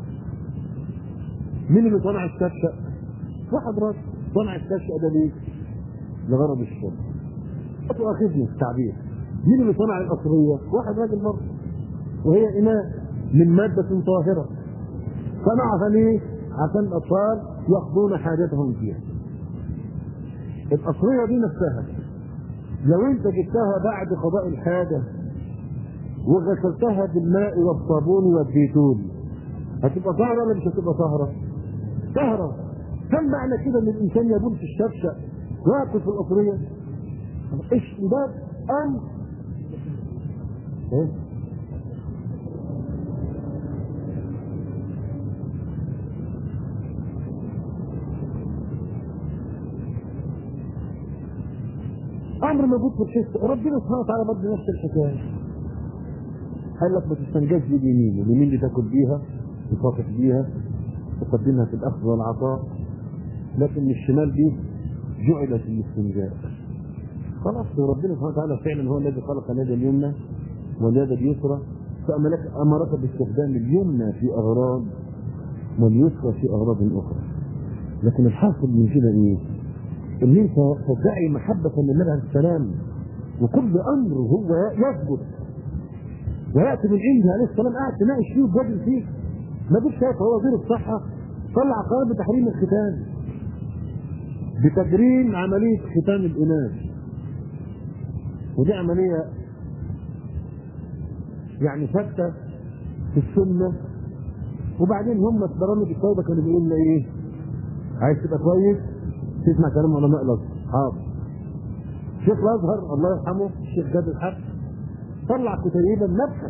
Speaker 1: مين اللي صنع الشفشة؟ واحد راجل صنع الشفشة ده ليه؟ لغرض الشرب لا تؤاخذني في التعبير مين اللي صنع القصرية؟ واحد راجل برضه وهي إناء من مادة طاهرة صنعها ليه؟ عشان الأطفال يقضون حاجتهم فيها القصرية دي نفسها لو انت جبتها بعد قضاء الحاجة وغسلتها بالماء والصابون والزيتون هتبقى طاهرة ولا مش هتبقى طاهرة؟ طاهرة كم معنى كده ان الانسان يبول في الشفشة ويأكل في القصرية؟ ايش ده امر ايه؟ امر موجود في الحس ربنا سبحانه وتعالى برضه نفس الحكايه قال لك ما تستنجاش باليمين اليمين دي تاكل بيها تفاقد بيها تقدمها في الاخذ والعطاء لكن الشمال دي جعلت للاستنجاء خلاص ربنا سبحانه وتعالى فعلا هو الذي خلق اليد اليمنى واليد اليسرى فأمرك أمرك باستخدام اليمنى في أغراض واليسرى في أغراض أخرى لكن الحاصل من كده إيه؟ ان انت تدعي محبة للنبي عليه السلام وكل امر هو يثبت وياتي من عنده عليه السلام قاعد تناقش فيه وتجادل فيه ما فيش شايف هو وزير الصحة طلع قرار بتحريم الختان بتجريم عملية ختان الإناث ودي عملية يعني ثابتة في السنة وبعدين هم في برامج التوبة كانوا بيقولوا لنا ايه؟ عايز تبقى كويس تسمع كلام علماء الازهر حاضر شيخ الازهر الله يرحمه الشيخ جاد الحق طلع كتيبا مبحث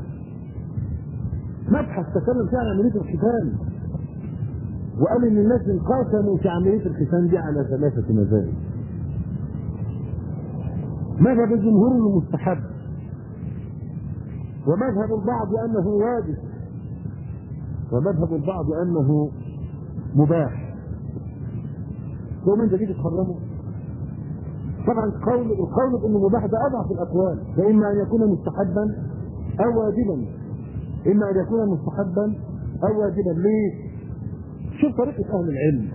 Speaker 1: مبحث تكلم فيه عن عمليه الختان وقال ان الناس انقسموا في عمليه الختان دي على ثلاثه مذاهب مذهب الجمهور انه مستحب ومذهب البعض انه واجب ومذهب البعض انه مباح ثم انت تيجي تحرمه طبعا قول القول بانه مباح ده اضعف الاقوال فاما ان يكون مستحبا او واجبا اما ان يكون مستحبا او واجبا ليه؟ شوف طريقه اهل العلم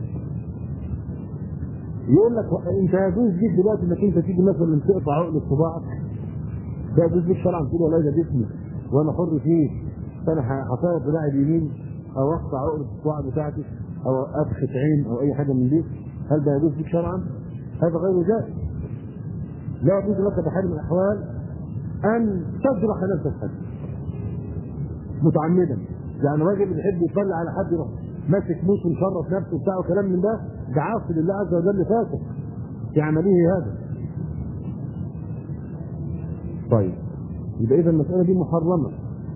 Speaker 1: يقول لك انت يجوز ليك دلوقتي انك انت تيجي مثلا تقطع عقد صباعك ده يجوز ليك شرعا تقول والله ده جسمي وانا حر فيه فانا هحطها دراعي اليمين او اقطع عقد الصباع بتاعتي او ابخت عين او اي حاجه من دي هل ده يجوز لك شرعا؟ هذا غير جائز. لا يجوز لك بحال من الاحوال ان تجرح نفسك حد. متعمدا. يعني راجل بيحب يصلي على حد يروح ماسك موس ومشرف نفسه وبتاع وكلام من ده ده عاصي لله عز وجل فاسق في عمله هذا. طيب يبقى اذا المساله دي محرمه.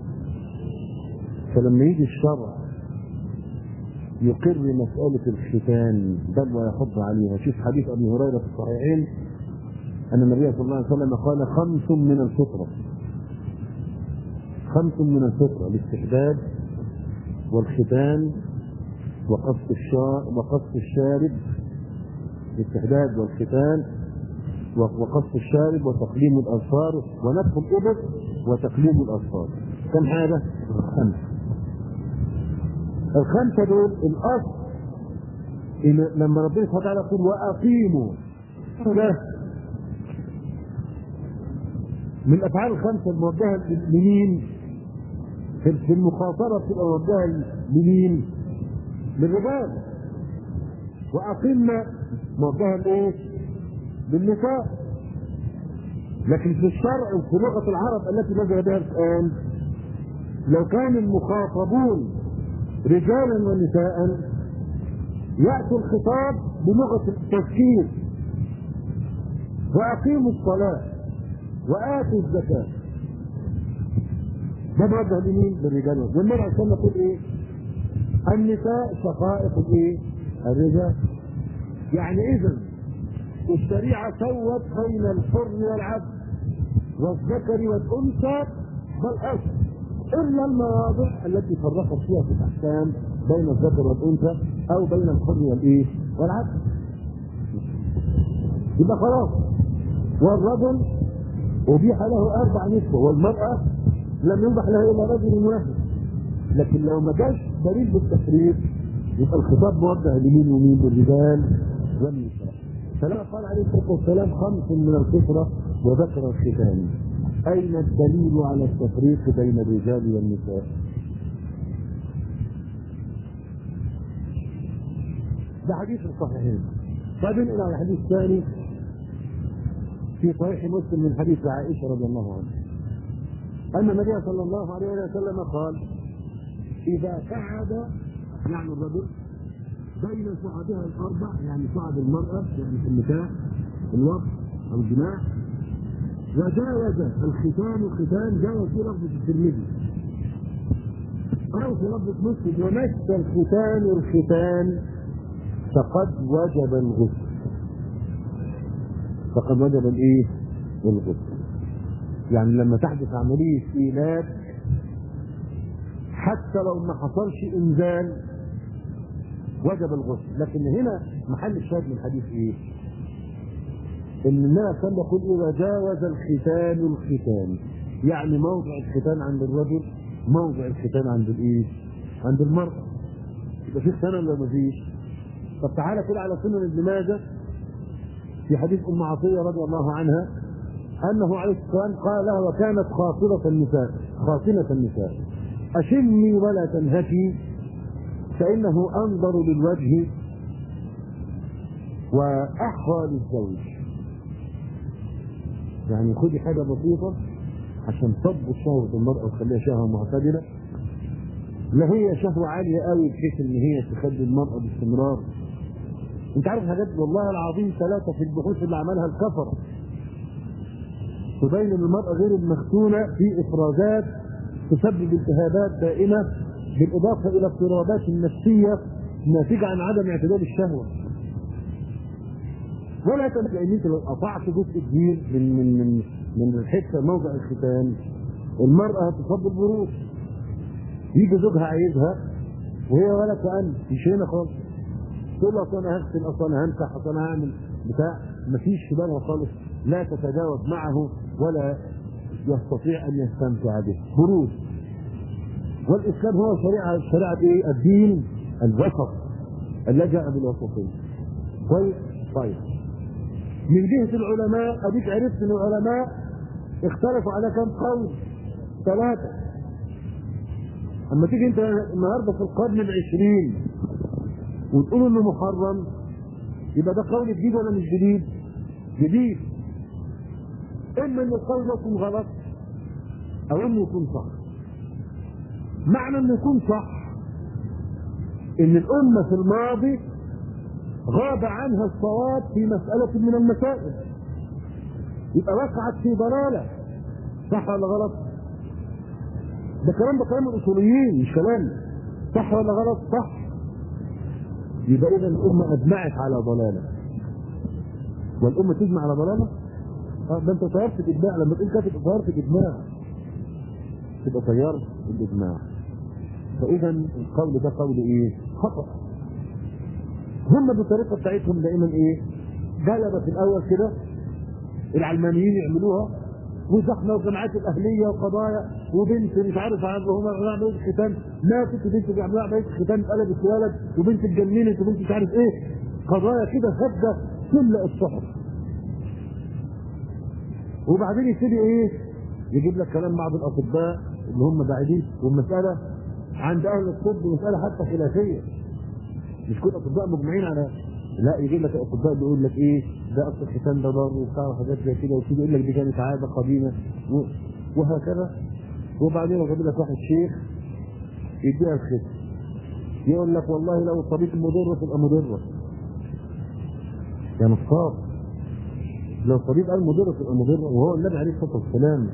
Speaker 1: فلما يجي الشرع يقر مسألة الختان بل ويحض عليها شوف حديث أبي هريرة في الصحيحين أن النبي صلى الله عليه وسلم قال خمس من الفطرة خمس من الفطرة الاستحداد والختان وقص الشار وقص الشارب الاستحداد والختان وقص الشارب وتقليم الأظفار ونفخ الإبط وتقليم الأظفار كم حاجة؟ خمسة الخمسه دول الاصل إن لما ربنا سبحانه وتعالى يقول واقيموا له من الافعال الخمسه الموجهه لمين؟ في المخاطره بتبقى موجهه لمين؟ للرجال واقمنا موجهه لايه؟ للنساء لكن في الشرع وفي لغه العرب التي نزل بها القران لو كان المخاطبون رجالا ونساء ياتي الخطاب بلغه التذكير واقيموا الصلاه واتوا الزكاه ده موجه لمين؟ للرجال والنبي عليه الصلاه يقول ايه؟ النساء شقائق الايه؟ الرجال يعني اذا الشريعه سوت بين الحر والعبد والذكر والانثى بالاصل الا المواضع التي فرقت فيها في الاحكام بين الذكر والانثى او بين الحر والايه؟ والعبد يبقى خلاص والرجل أبيح له أربع نسوة والمرأة لم يبح لها إلا رجل واحد لكن لو ما جاش دليل بالتحريف يبقى الخطاب موجه لمين ومين للرجال والنساء فلما قال عليه الصلاة والسلام خمس من الفطرة وذكر الختان أين الدليل على التفريق بين الرجال والنساء؟ ده حديث الصحيحين طيب إلى الحديث الثاني في صحيح مسلم من حديث عائشة رضي الله عنها أن النبي صلى الله عليه وسلم قال إذا قعد يعني الرجل بين صعدها الأربع يعني صعد المرأة يعني في النكاح الوقت أو الجماع وجاوز الختان الختان جاوز في لفظة الترمذي أو في لفظة مسلم ومس الختان الختان فقد وجب الغسل فقد وجب الايه؟ الغسل يعني لما تحدث عملية إيلاد حتى لو ما حصلش إنزال وجب الغسل لكن هنا محل الشاهد من الحديث إيه؟ إن النبي كان يقول إذا جاوز الختان الختان يعني موضع الختان عند الرجل موضع الختان عند الإيه؟ عند المرأة يبقى في ختان ولا ما فيش؟ طب تعالى كده على سنن ابن ماجه في حديث ام عطيه رضي الله عنها انه عليه السلام قال لها وكانت خاطره النساء خاطنه النساء اشمي ولا تنهكي فانه انظر للوجه واحوى للزوج يعني خدي حاجه بسيطه عشان تضبط شهوه المراه وتخليها شهوه معتدله لا هي شهوه عاليه قوي بحيث ان هي تخلي المراه باستمرار انت عارف حاجات والله العظيم ثلاثه في البحوث اللي عملها الكفر تبين ان المراه غير المختونه في افرازات تسبب التهابات دائمه بالاضافه الى اضطرابات نفسيه ناتجه عن عدم اعتدال الشهوه ولا تنسى ان انت لو قطعت جزء كبير من من من من الحته موضع الختان المراه هتصاب بالبروق يجي زوجها عايزها وهي ولا كأن مش هنا خالص تقول له اصل انا هغسل اصل انا همسح اصل انا هعمل بتاع مفيش في بالها خالص لا تتجاوز معه ولا يستطيع ان يستمتع به برود والاسلام هو شريعه شريعه ايه؟ الدين الوسط الذي جاء بالوسطيه كويس؟ طيب من جهه العلماء اديك عرفت ان العلماء اختلفوا على كم قول؟ ثلاثه اما تيجي انت النهارده في القرن العشرين وتقول انه محرم يبقى ده قول جديد ولا مش جديد؟ جديد اما ان القول يكون غلط او انه يكون صح معنى انه يكون صح ان الامه في الماضي غاب عنها الصواب في مساله من المسائل يبقى وقعت في ضلاله صح ولا غلط؟ ده كلام ده كلام الاصوليين مش كلام صح ولا غلط؟ صح يبقى اذا الامه اجمعت على ضلاله والامه تجمع على ضلاله؟ اه ده انت طيرت الاجماع لما تقول كاتب طيرت الاجماع تبقى طيرت الاجماع فاذا القول ده قول ايه؟ خطا هم بالطريقه بتاعتهم دائما ايه؟ جلبه في الاول كده العلمانيين يعملوها وزحمه والجماعات الاهليه وقضايا وبنت مش عارف هم عمليه الختان ماتت وبنت بيعملوها عمليه الختان اتقلبت ولد وبنت اتجننت وبنت مش عارف ايه قضايا كده فجه تملا الصحف وبعدين يبتدي ايه؟ يجيب لك كلام بعض الاطباء اللي هم بعيدين والمساله عند اهل الطب مساله حتى خلافيه مش كل الاطباء مجمعين على لا يجيب لك الاطباء بيقول لك ايه ده اصل الختان ده ضر وبتاع وحاجات زي كده وكده يقول لك دي كانت عاده قديمه و- وهكذا وبعدين يجيب لك واحد شيخ يديها الختم يقول لك والله لو الطبيب مضره تبقى مضره يا نصاب لو الطبيب قال مضره تبقى مضره وهو النبي عليه الصلاه والسلام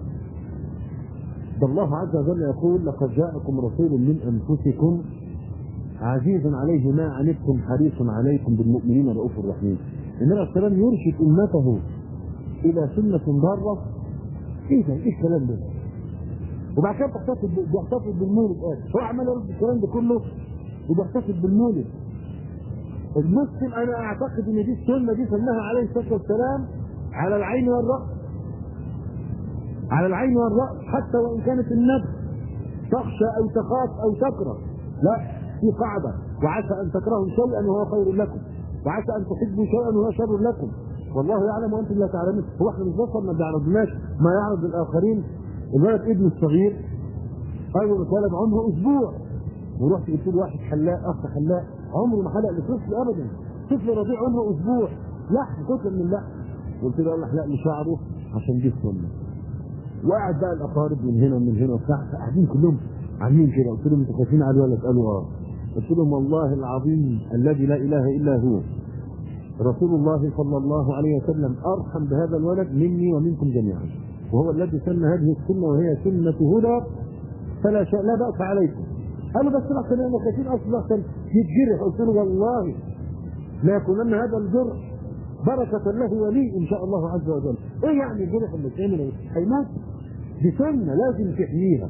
Speaker 1: ده الله عز وجل يقول لقد جاءكم رسول من انفسكم عزيز عليه ما عنتم حريص عليكم بالمؤمنين رؤوف رحيم النبي عليه الصلاه والسلام يرشد امته الى سنه ضاره ايه ده ايه الكلام ده وبعد كده بيحتفل بيحتفل بالمولد آه. هو عمال يرد الكلام ده كله وبيحتفل بالمولد المسلم انا اعتقد ان دي السنه دي سماها عليه الصلاه والسلام على العين والراس على العين والراس حتى وان كانت النفس تخشى او تخاف او تكره لا في قاعده وعسى ان تكرهوا شيئا وهو خير لكم وعسى ان تحبوا شيئا وهو شر لكم والله يعلم وانتم لا تعلمون هو احنا مش بشر ما بيعرضناش ما يعرض الاخرين الولد ابنه الصغير اول ما اتولد عمره اسبوع ورحت جبت له واحد حلاق اخ حلاق عمره ما حلق لطفل ابدا طفل رضيع عمره اسبوع لحم كتله من اللحم قلت له احلق لي شعره عشان دي السنه وقعد بقى الاقارب من هنا ومن هنا وبتاع قاعدين كلهم عاملين كده قلت لهم انتوا خايفين على الولد قالوا اه قلت لهم والله العظيم الذي لا اله الا هو رسول الله صلى الله عليه وسلم ارحم بهذا الولد مني ومنكم جميعا وهو الذي سن هذه السنه وهي سنه هدى فلا شيء لا باس عليكم قالوا بس احسن انا كثير اصلا احسن يتجرح قلت له والله لا يكونن هذا الجرح بركة له ولي إن شاء الله عز وجل إيه يعني الجرح اللي بتعمل هيموت دي سنة لازم تحميها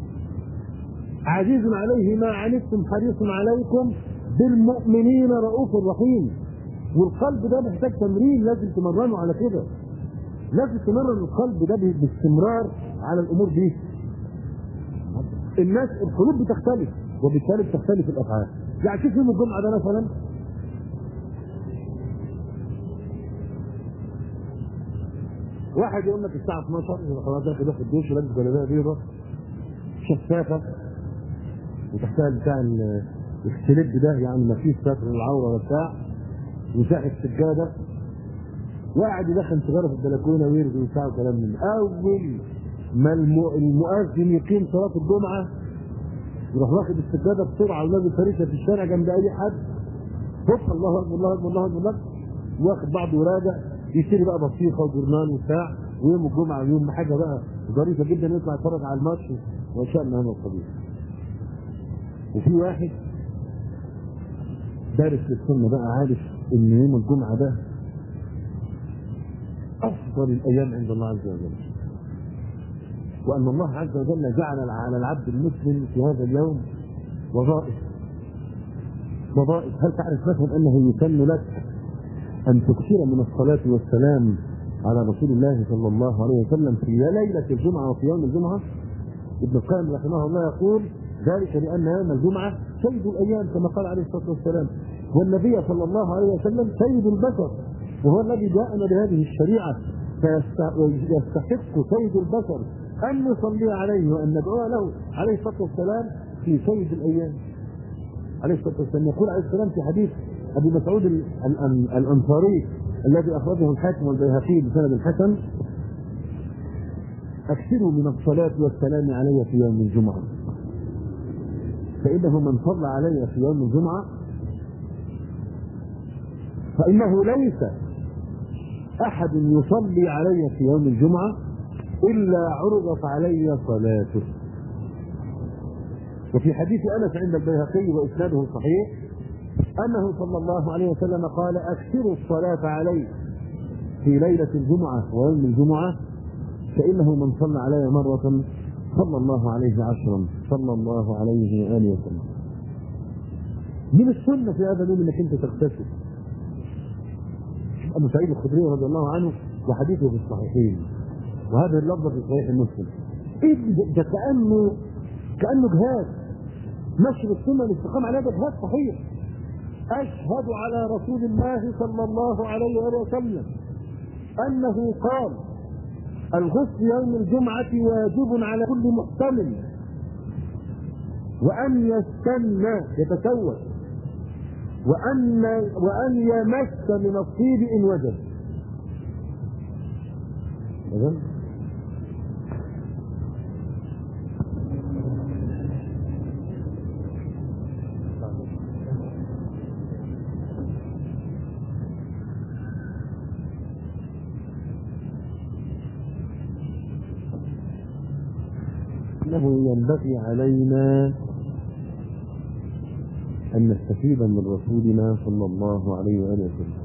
Speaker 1: عزيز عليه ما عنتم حريص عليكم بالمؤمنين رؤوف رحيم والقلب ده محتاج تمرين لازم تمرنه على كده لازم تمرن القلب ده باستمرار على الامور دي الناس القلوب بتختلف وبالتالي بتختلف الافعال يعني شوف يوم الجمعه ده مثلا واحد يقول لك الساعه 12 يبقى خلاص داخل ياخد دش ولابس جلابيه بيضاء شفافه وتحتها بتاع السليب ده يعني ما فيش ستر للعوره ولا بتاع وساحب سجاده وقاعد يدخن سيجاره في البلكونه ويرجع وبتاع وكلام من اول ما الم- المؤذن يقيم صلاه الجمعه يروح واخد السجاده بسرعه ونازل فريسه في الشارع جنب اي حد هوب الله اكبر الله اكبر الله اكبر الله واخد بعضه وراجع يشتري بقى بطيخه وجرنان وبتاع ويوم الجمعه يوم حاجه بقى ظريفه جدا يطلع يتفرج على الماتش وشأن هذا القبيل. وفي واحد دارس للسنه بقى عارف ان يوم الجمعه ده افضل الايام عند الله عز وجل. وان الله عز وجل جعل على العبد المسلم في هذا اليوم وظائف وظائف هل تعرف مثلا انه يسن لك ان تكثر من الصلاه والسلام على رسول الله صلى الله عليه وسلم في ليله الجمعه وفي يوم الجمعه ابن القيم رحمه الله يقول ذلك لان يوم الجمعه سيد الايام كما قال عليه الصلاه والسلام والنبي صلى الله عليه وسلم سيد البشر وهو الذي جاءنا بهذه الشريعه فيستحق سيد البشر ان نصلي عليه وان ندعو له عليه الصلاه والسلام في سيد الايام عليه الصلاه والسلام يقول عليه السلام في حديث ابي مسعود ال- ال- الانصاري الذي اخرجه الحاكم والبيهقي بسند حسن اكثروا من الصلاه والسلام علي في يوم الجمعه فانه من صلى علي في يوم الجمعه فانه ليس احد يصلي علي في يوم الجمعه الا عرضت علي صلاته وفي حديث انس عند البيهقي واسناده صحيح انه صلى الله عليه وسلم قال اكثروا الصلاه علي في ليله الجمعه ويوم الجمعه فانه من صلى علي مره صلى الله عليه عشرا صلى الله عليه واله وسلم من السنه في هذا اليوم انك انت تغتسل ابو سعيد الخدري رضي الله عنه وحديثه في الصحيحين وهذه اللفظه في صحيح مسلم ايه ده ده كانه كانه جهاد نشر السنه والاستقامه عليها ده جهاد صحيح اشهد على رسول الله صلى الله عليه وآله وسلم انه قال الغسل يوم الجمعه واجب على كل محتمل وان يستنى يتسوى وأن وأن يمس من الطيب إن وجد تمام انه ينبغي علينا ان نستفيد من رسولنا صلى الله عليه واله وسلم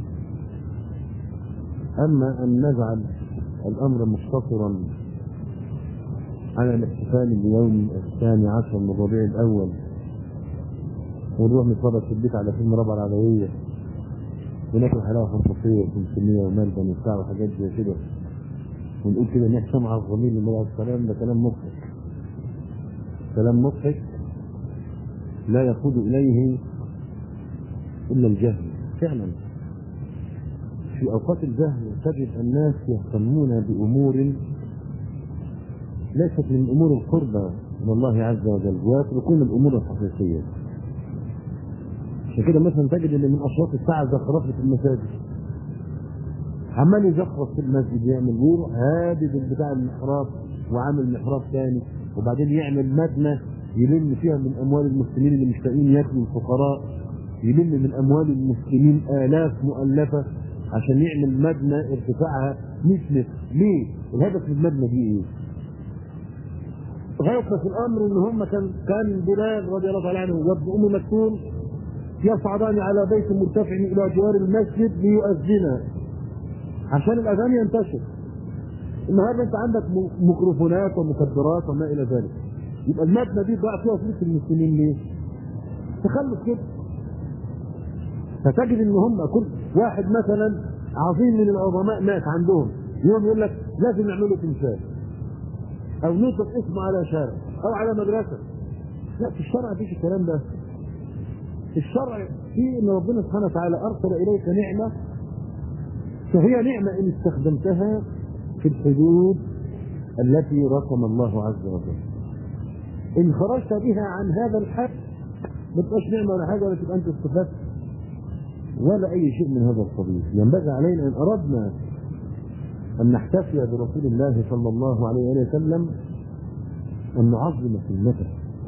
Speaker 1: اما ان نجعل الامر مقتصرا على الاحتفال بيوم الثاني عشر من ربيع الاول ونروح نتفرج في البيت على فيلم ربع العدويه وناكل حلاوه خمسيه و500 وملبن وبتاع وحاجات زي كده ونقول كده ان احنا مع الضمير لله عليه السلام ده كلام مضحك كلام مضحك لا يقود اليه الا الجهل فعلا في اوقات الجهل تجد الناس يهتمون بامور ليست من امور القربى من الله عز وجل ويتركون الامور الحقيقيه عشان كده مثلا تجد ان من اشراط الساعه زخرفه المساجد عمال يزخرف في المسجد يعمل ويروح هادد بتاع المحراب وعامل محراب ثاني وبعدين يعمل مبنى يلم فيها من اموال المسلمين اللي مش لاقيين ياكلوا الفقراء يلم من اموال المسلمين الاف مؤلفه عشان يعمل مبنى ارتفاعها 100 متر ليه؟ الهدف من المبنى دي ايه؟ غاية في الامر ان هم كان كان بلال رضي الله تعالى عنه وابن ام مكتوم يصعدان على بيت مرتفع الى جوار المسجد ليؤذنا عشان الاذان ينتشر النهارده انت عندك ميكروفونات ومكبرات وما الى ذلك يبقى المبنى دي ضاع فيها فلوس المسلمين ليه؟ تخلف كده فتجد ان هم كل واحد مثلا عظيم من العظماء مات عندهم يوم يقول لك لازم نعمله تمثال او نطلق اسمه على شارع او على مدرسه لا في الشرع مفيش الكلام ده في الشرع في ان ربنا سبحانه وتعالى ارسل اليك نعمه فهي نعمه ان استخدمتها في الحدود التي رسم الله عز وجل ان خرجت بها عن هذا الحد ما تبقاش نعمه ولا حاجه ولا تبقى انت استفدت ولا اي شيء من هذا القبيل ينبغي علينا ان اردنا ان نحتفي برسول الله صلى الله عليه وآله وسلم ان نعظم سنته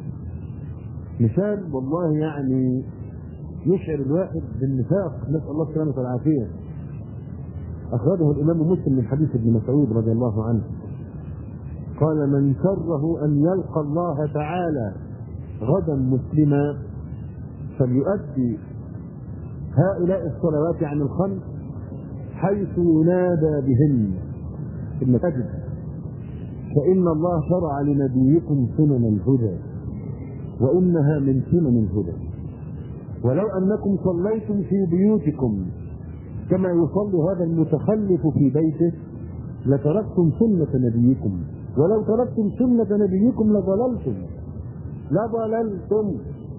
Speaker 1: مثال والله يعني يشعر الواحد بالنفاق نسال الله السلامه والعافيه اخرجه الامام مسلم من حديث ابن مسعود رضي الله عنه قال من سره ان يلقى الله تعالى غدا مسلما فليؤدي هؤلاء الصلوات عن الخمس حيث ينادى بهن في المساجد فإن الله شرع لنبيكم سنن الهدى وإنها من سنن الهدى ولو أنكم صليتم في بيوتكم كما يصلي هذا المتخلف في بيته لتركتم سنة نبيكم ولو تركتم سنة نبيكم لضللتم لضللتم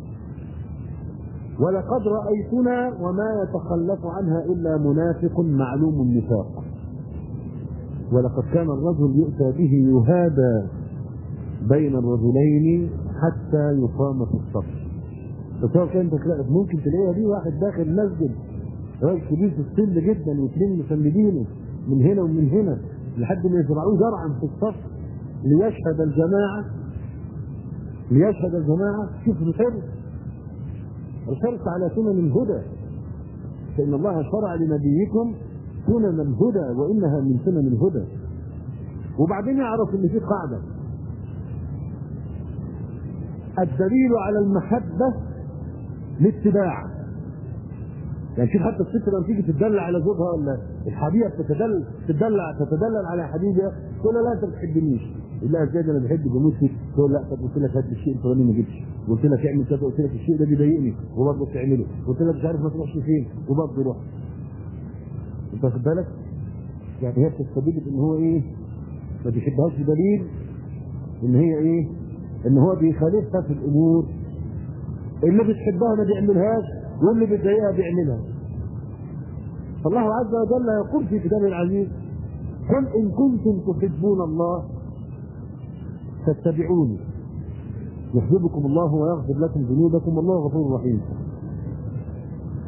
Speaker 1: ولقد رأيتنا وما يتخلف عنها إلا منافق معلوم النفاق ولقد كان الرجل يؤتى به يهادى بين الرجلين حتى يقام في الصف تصور كده انت تلاقي ممكن تلاقيها دي واحد داخل مسجد راجل كبير في السن جدا واثنين مسندينه من هنا ومن هنا لحد ما يزرعوه زرعا في الصف ليشهد الجماعه ليشهد الجماعه شوف الحرص الحرص على سنن الهدى فإن الله شرع لنبيكم سنن الهدى وإنها من سنن الهدى وبعدين يعرف إن في قاعدة الدليل على المحبة الاتباع يعني شوف حتى الست لما تيجي تدلع على زوجها ولا الحبيبه بتتدلع تدلع تتدلل على حبيبها تقول لها لا انت ما بتحبنيش يقول لها ازاي انا بحبك بموت فيك تقول لا طب قلت لك هات الشيء الفلاني ما جبتش قلت لك اعمل كذا قلت لك الشيء ده بيضايقني وبرضه بتعمله قلت لك مش عارف ما تروحش فين وبرضه روح انت واخد بالك؟ يعني هي بتستدل ان هو ايه؟ ما بيحبهاش بدليل ان هي ايه؟ ان هو بيخالفها في الامور اللي بتحبها ما بيعملهاش واللي بتضايقها بيعملها فالله عز وجل يقول في كتابه العزيز قل ان كنتم تحبون الله فاتبعوني يحببكم الله ويغفر لكم ذنوبكم والله غفور رحيم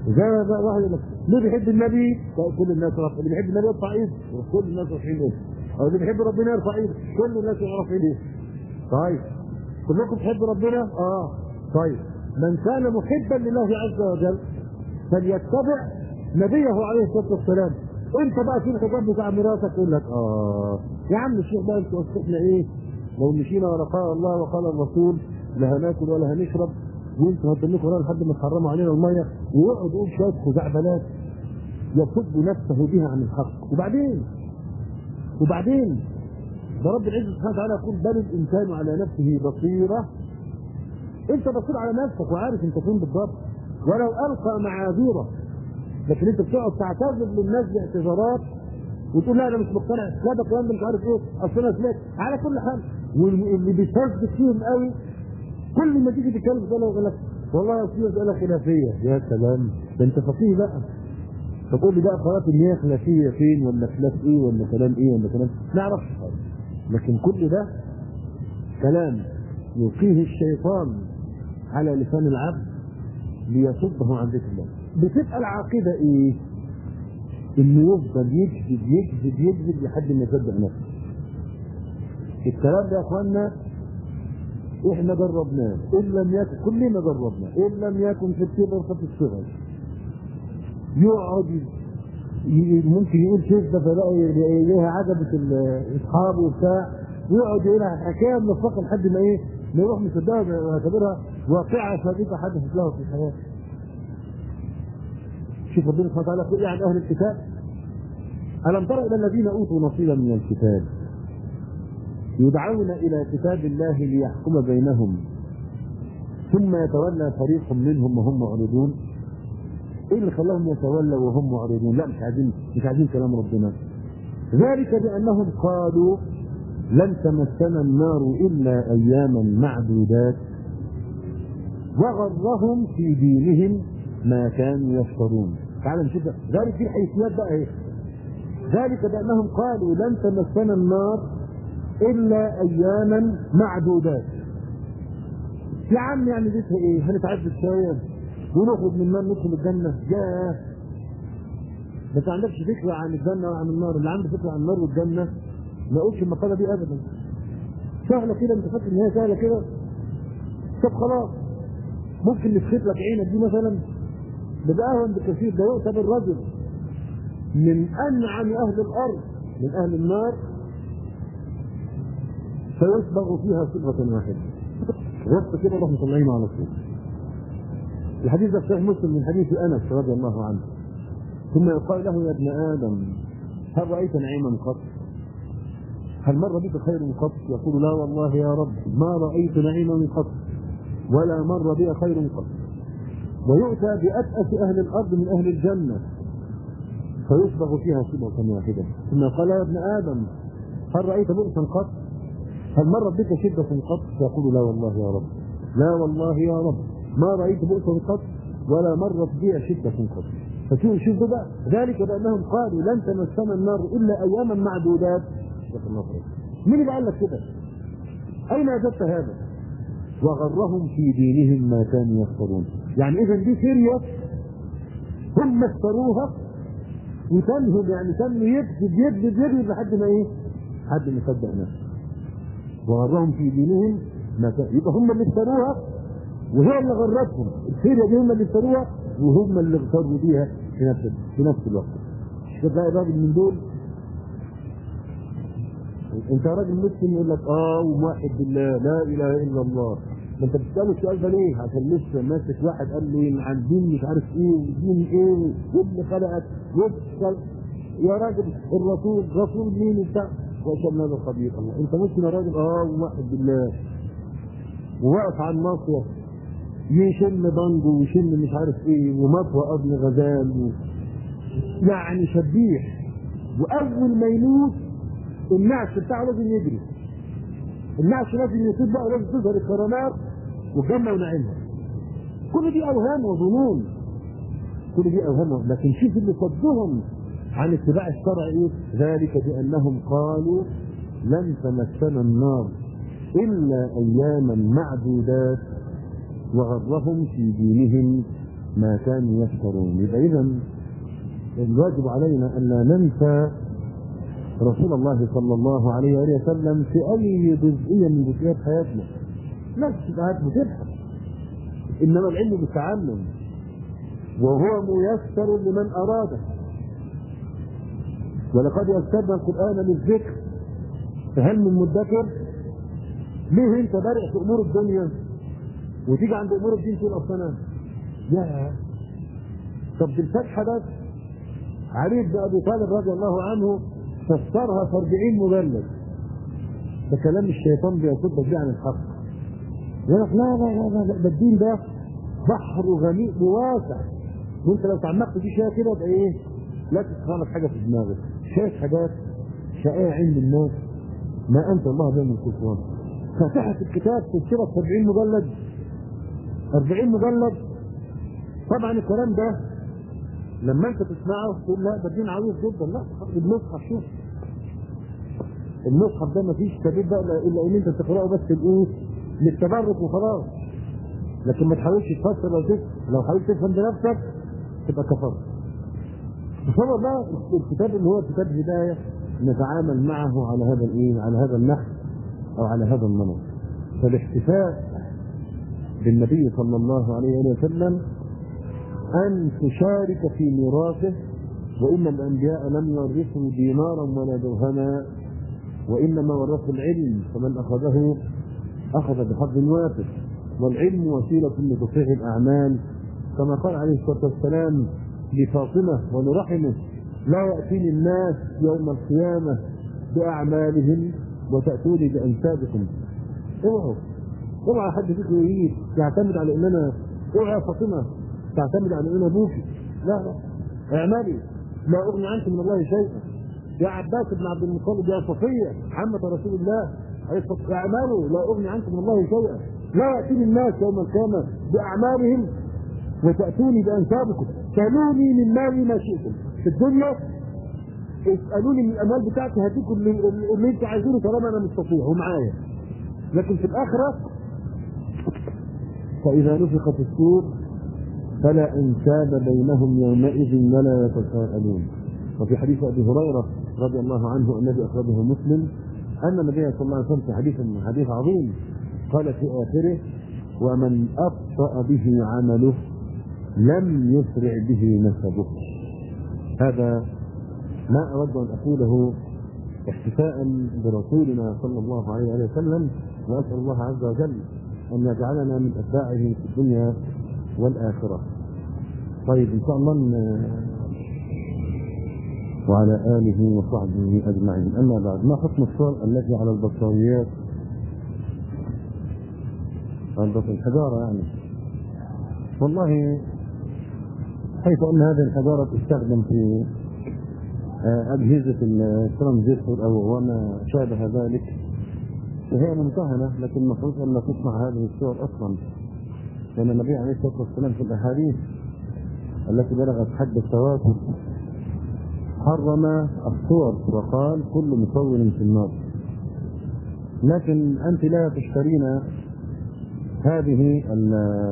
Speaker 1: زي بقى واحد يقول لك اللي بيحب النبي كل الناس رافعين اللي بيحب النبي يرفع ايده كل الناس رافعين ايده او اللي بيحب ربنا يرفع ايده كل الناس رافعين ايده طيب كلكم تحبوا ربنا اه طيب من كان محبا لله عز وجل فليتبع نبيه عليه الصلاه والسلام انت بقى في الحجاب بتاع مراتك يقول لك اه يا عم الشيخ بقى انت وصفتنا ايه لو مشينا ورا قال الله وقال الرسول لا هناكل ولا هنشرب وانتوا هتدلكوا ورانا لحد ما تحرموا علينا الميه ويقعد يقول شويه خزعبلات يصد نفسه بها عن الحق وبعدين وبعدين ده رب العزه سبحانه وتعالى يقول بل الانسان على نفسه بصيره انت بصير على نفسك وعارف انت فين بالضبط ولو القى معاذيره لكن انت بتقعد تعتذر للناس باعتذارات وتقول لا انا مش مقتنع لا ده الكلام ده مش عارف ايه اصل انا سمعت على كل حال واللي بيصدق فيهم قوي كل ما تيجي تتكلم في يقول لك والله في مساله خلافيه يا سلام ده انت فقيه بقى فتقول لي بقى قرات ان هي خلافيه فين ولا خلاف ايه ولا كلام ايه ولا كلام ما اعرفش لكن كل ده كلام يلقيه الشيطان على لسان العبد ليصده عن ذكر الله بتبقى العاقبه ايه؟ انه يفضل يكذب يكذب يكذب لحد ما يصدق نفسه الكلام ده يا اخوانا احنا جربناه ان لم يكن كلنا جربنا ان لم يكن في الكبر ففي الصغر يقعد ممكن يقول كذبه فلاقي ليها عجبت اصحابه وبتاع ويقعد يقولها حكايه منفقه لحد ما ايه ما يروح مصدقها ويعتبرها واقعه ثابته حدثت له في الحياه. شوف ربنا سبحانه وتعالى يقول عن اهل الكتاب الم تر الى الذين اوتوا نصيبا من الكتاب يدعون الى كتاب الله ليحكم بينهم ثم يتولى فريق منهم وهم معرضون ايه اللي خلاهم يتولوا وهم معرضون لا مش عايزين مش عايزين كلام ربنا ذلك بانهم قالوا لن تمسنا النار الا اياما معدودات وغرهم في دينهم ما كانوا يفترون تعال نشوف ذلك في حيثيات بقى ايه ذلك بانهم قالوا لن تمسنا النار الا اياما معدودات يا عم يعني بيتها ايه هنتعذب شويه ونخرج من النار ندخل الجنه ياه ما انت عندكش فكره عن الجنه وعن النار اللي عنده فكره عن النار والجنه ما يقولش المقاله دي ابدا سهله كده انت فاكر ان هي سهله كده طب خلاص ممكن نسخط لك عينك دي مثلا ده اهون بكثير ده يؤتى بالرجل من انعم اهل الارض من اهل النار فيصبغ فيها صبغه واحده غصه كده نروح مطلعينه على طول الحديث ده صحيح مسلم من حديث انس رضي الله عنه ثم يقال له يا ابن ادم هل رايت نعيما قط؟ هل مر بك خير قط؟ يقول لا والله يا رب ما رايت نعيما قط ولا مر بي خير قط ويؤتى بأبأس أهل الأرض من أهل الجنة فيصبغ فيها صبغة واحدة ثم قال يا ابن آدم هل رأيت بؤسا قط؟ هل مرت بك شدة قط؟ يقول لا والله يا رب لا والله يا رب ما رأيت بؤسا قط ولا مرت بي شدة قط فشوف شوف بقى ذلك بأنهم قالوا لن تمسنا النار إلا أياما معدودات مين اللي قال لك كده؟ أين وجدت هذا؟ وغرهم في دينهم ما كانوا يفترون يعني اذا دي سيريا هم افتروها وتنهم يعني تنه يكذب يكذب يكذب لحد ما ايه؟ لحد ما يصدق نفسه وغرهم في دينهم ما كان يبقى هم اللي افتروها وهي اللي غرتهم السيريا دي هم اللي افتروها وهم اللي اغتروا بيها في نفس في نفس الوقت تلاقي راجل من دول انت راجل مسلم يقول لك اه وموحد بالله لا اله الا الله ما انت بتساله السؤال ده ليه؟ عشان لسه ماسك واحد قال لي عن دين مش عارف ايه ودين ايه واللي خلقك وابشر يا راجل الرسول رسول مين وبتاع واشهد هذا خبير الله انت مسلم يا راجل اه وموحد بالله وواقف على الناصيه يشم بانجو ويشم مش عارف ايه ومطوى ابن غزال و... يعني شبيح واول ما يموت النعش بتاعه لازم يجري النعش لازم يصيب بقى لازم تظهر الكرامات والجنه ونعيمها كل دي اوهام وظنون كل دي اوهام لكن شوف اللي صدهم عن اتباع الشرع ايه ذلك بانهم قالوا لن تمسنا النار الا اياما معدودات وغرهم في دينهم ما كانوا يفترون يبقى إذا الواجب علينا أن لا ننسى رسول الله صلى الله عليه وآله وسلم في أي جزئية من جزئيات حياتنا نفس قاعد بتبحث إنما العلم بالتعلم وهو ميسر لمن أراده ولقد يسرنا القرآن للذكر فهل من مدكر ليه انت بارع في امور الدنيا وتيجي عند امور الدين تقول اصل انا يا طب بالفتحه بس علي بن ابي طالب رضي الله عنه فسرها في 40 مجلد ده كلام الشيطان بيصدك بيه عن الحق يقول لك لا لا لا لا ده الدين ده بحر غميق وواسع وانت لو تعمقت فيه شويه كده يبقى ايه لا تتخلص حاجه في دماغك شايف حاجات شائعه عند الناس ما انت الله بين الكفار فاتحه الكتاب تكتبها في 40 مجلد 40 مجلد طبعا الكلام ده لما انت تسمعه تقول لا ده الدين عويص جدا لا المصحف شوف المصحف ده مفيش سبيل بقى الا ان انت تقراه بس الايه للتبرك وخلاص لكن ما تحاولش تفسر لو تفهم لو حاولت تفهم بنفسك تبقى كفرت تصور بقى الكتاب اللي هو كتاب هدايه نتعامل معه على هذا الايه على هذا النحو او على هذا النمط فالاحتفاء بالنبي صلى الله عليه وسلم ان تشارك في ميراثه وان الانبياء لم يورثوا دينارا ولا درهما وانما ورثوا العلم فمن اخذه اخذ بحظ وافر والعلم وسيله لتصحيح الاعمال كما قال عليه الصلاه والسلام لفاطمه ونرحمه لا ياتيني الناس يوم القيامه باعمالهم وتاتوني بانسابكم اوعوا اوعى حد فيكم يجي يعتمد على ان انا اوعى يا فاطمه تعتمد على ان انا ابوكي لا لا اعملي لا اغني عنك من الله شيئا يا عباس بن عبد المطلب يا صفيه عمه رسول الله اعملوا لا اغني عنكم من الله شيئا لا ياتيني الناس يوم القيامه باعمالهم وتاتوني بانسابكم سالوني من مالي ما شئتم في الدنيا اسالوني من الاموال بتاعتي هديكم اللي, اللي انتوا عايزينه طالما انا مستطيع ومعايا لكن في الاخره فاذا نفخ في السور فلا انساب بينهم يومئذ ولا يتساءلون وفي حديث ابي هريره رضي الله عنه الذي اخرجه مسلم ان النبي صلى الله عليه وسلم في حديث حديث عظيم قال في اخره ومن ابطا به عمله لم يسرع به نسبه هذا ما اود ان اقوله احتفاء برسولنا صلى الله عليه وسلم واسال الله عز وجل ان يجعلنا من اتباعه في الدنيا والاخره. طيب ان شاء الله وعلى اله وصحبه اجمعين، اما بعد ما حكم الصور التي على البطاريات؟ الحجاره يعني. والله حيث ان هذه الحجاره تستخدم في أجهزة الترانزستور أو وما شابه ذلك فهي ممتهنة لكن المفروض أن لا تصنع هذه الصور أصلا لأن النبي عليه الصلاة والسلام في الأحاديث التي بلغت حد التواتر حرم الصور وقال كل مصور في النار لكن أنت لا تشترين هذه ال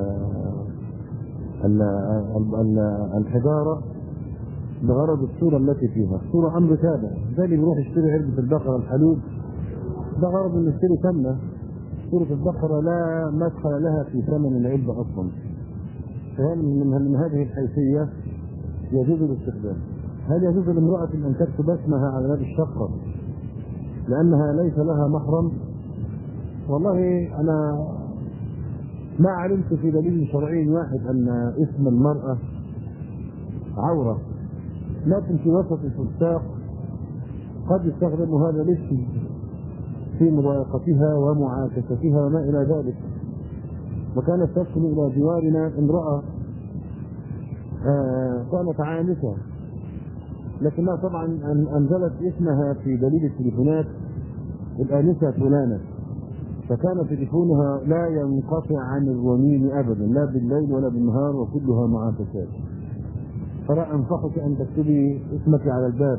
Speaker 1: ال ال الحجارة بغرض الصورة التي فيها الصورة أمر تابع زي اللي بيروح يشتري علبة البقرة الحلوب ده غرض انه يشتري سمنة صورة البقرة لا مدخل لها في ثمن العلبة أصلا فهي من, من هذه الحيثية يجوز الاستخدام هل يجوز لامرأة أن تكتب اسمها على باب الشقة لأنها ليس لها محرم والله أنا ما علمت في دليل شرعي واحد أن اسم المرأة عورة لكن في وسط الفساق قد يستخدم هذا الاسم في مضايقتها ومعاكستها وما الى ذلك وكانت تسكن الى جوارنا امراه آه كانت عانسه لكنها طبعا انزلت اسمها في دليل التليفونات الانسه فلانه فكان تليفونها لا ينقطع عن الرنين ابدا لا بالليل ولا بالنهار وكلها معاكسات فلا انصحك ان تكتبي اسمك على الباب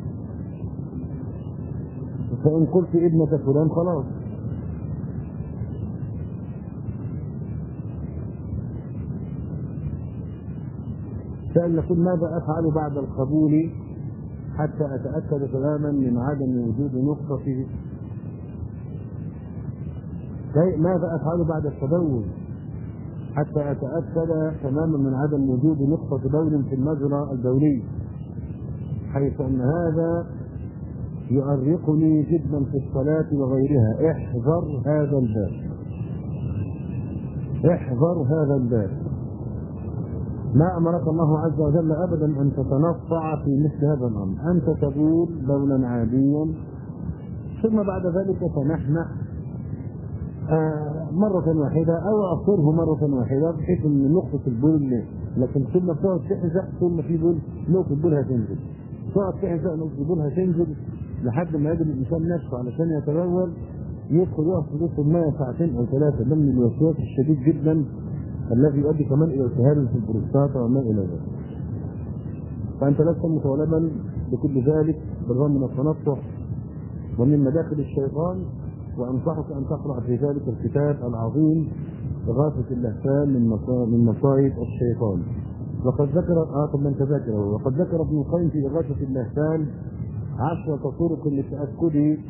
Speaker 1: فان قلت ابنة فلان خلاص سأل يقول ماذا أفعل بعد القبول حتى أتأكد تماما من عدم وجود نقطة في ماذا أفعل بعد التبول حتى أتأكد تماما من عدم وجود نقطة بول في المجرى البولي حيث أن هذا يؤرقني جدا في الصلاة وغيرها احذر هذا الباب احذر هذا الباب ما أمرك الله عز وجل أبدا أن تتنطع في مثل هذا الأمر أنت تبول بولا عاديا ثم بعد ذلك تنحنح آه مرة واحدة أو أصره مرة واحدة بحيث أن نقطة البول لكن ثم بتقعد تحزق ثم في بول نقطة البول هتنزل تقعد تحزق نقطة البول هتنزل لحد ما يجد الإنسان نفسه علشان يتبول يدخل يقف في نص الماء ساعتين أو ثلاثة ده من الوسواس الشديد جدا الذي يؤدي كمان إلى التهاب في البروستاتا وما إلى ذلك. فأنت لست مطالبا بكل ذلك بالرغم من التنطع ومن مداخل الشيطان وانصحك ان تقرا في ذلك الكتاب العظيم إغاثة اللهفان من من مصائب الشيطان. وقد ذكر اه طب انت ذاكره وقد ذكر ابن القيم في إغاثة اللهفان عشرة طرق للتأكد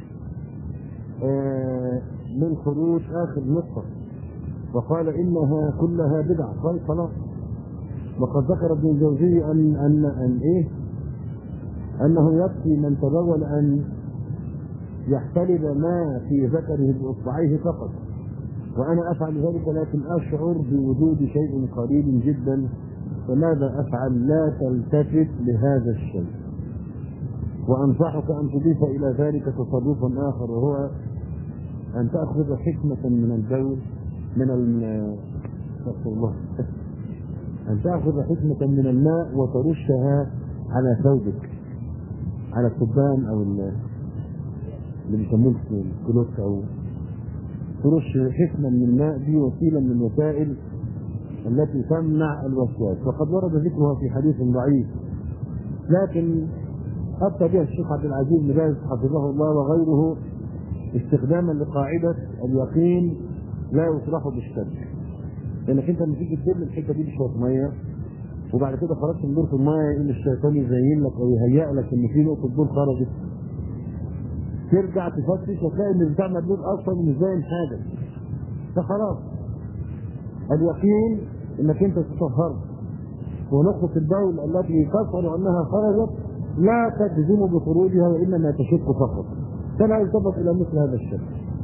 Speaker 1: آه من خروج آخر نقطة وقال إنها كلها بدعة قال خلاص وقد ذكر ابن الجوزي أن أن أن إيه؟ أنه يكفي من تبول أن يحتلب ما في ذكره بإصبعيه فقط وأنا أفعل ذلك لكن أشعر بوجود شيء قليل جدا فماذا أفعل؟ لا تلتفت لهذا الشيء وأنصحك أن تضيف إلى ذلك تصرفا آخر وهو أن تأخذ حكمة من البول من استغفر الله أن تأخذ حكمة من الماء وترشها على ثوبك على الكبان أو اللي بيسموه الكلوك أو ترش حكمة من الماء دي وسيلة من الوسائل التي تمنع الوسواس وقد ورد ذكرها في حديث ضعيف لكن أتى بها الشيخ عبد العزيز بن باز حفظه الله وغيره استخداما لقاعدة اليقين لا يصلح بالشك لانك انت لما تيجي تبل الحته دي بشويه ميه وبعد كده خرجت من دورة الميه ان الشيطان يزين لك او يهيئ لك ان في نقطه بول خرجت ترجع تفتش وتلاقي ان بتاع مبلول اصلا مش باين حاجه فخلاص اليقين انك انت تطهرت ونقطة البول التي تشعر انها خرجت لا تجزم بخروجها وانما تشك فقط فلا يلتفت الى مثل هذا الشك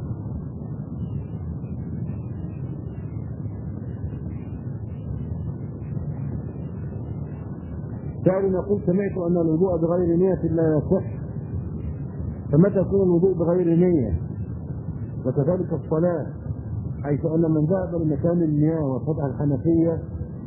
Speaker 1: كان يقول سمعت ان الوضوء بغير نية لا يصح فمتى يكون الوضوء بغير نية وكذلك الصلاة حيث ان من ذهب لمكان المياه وفتح الحنفية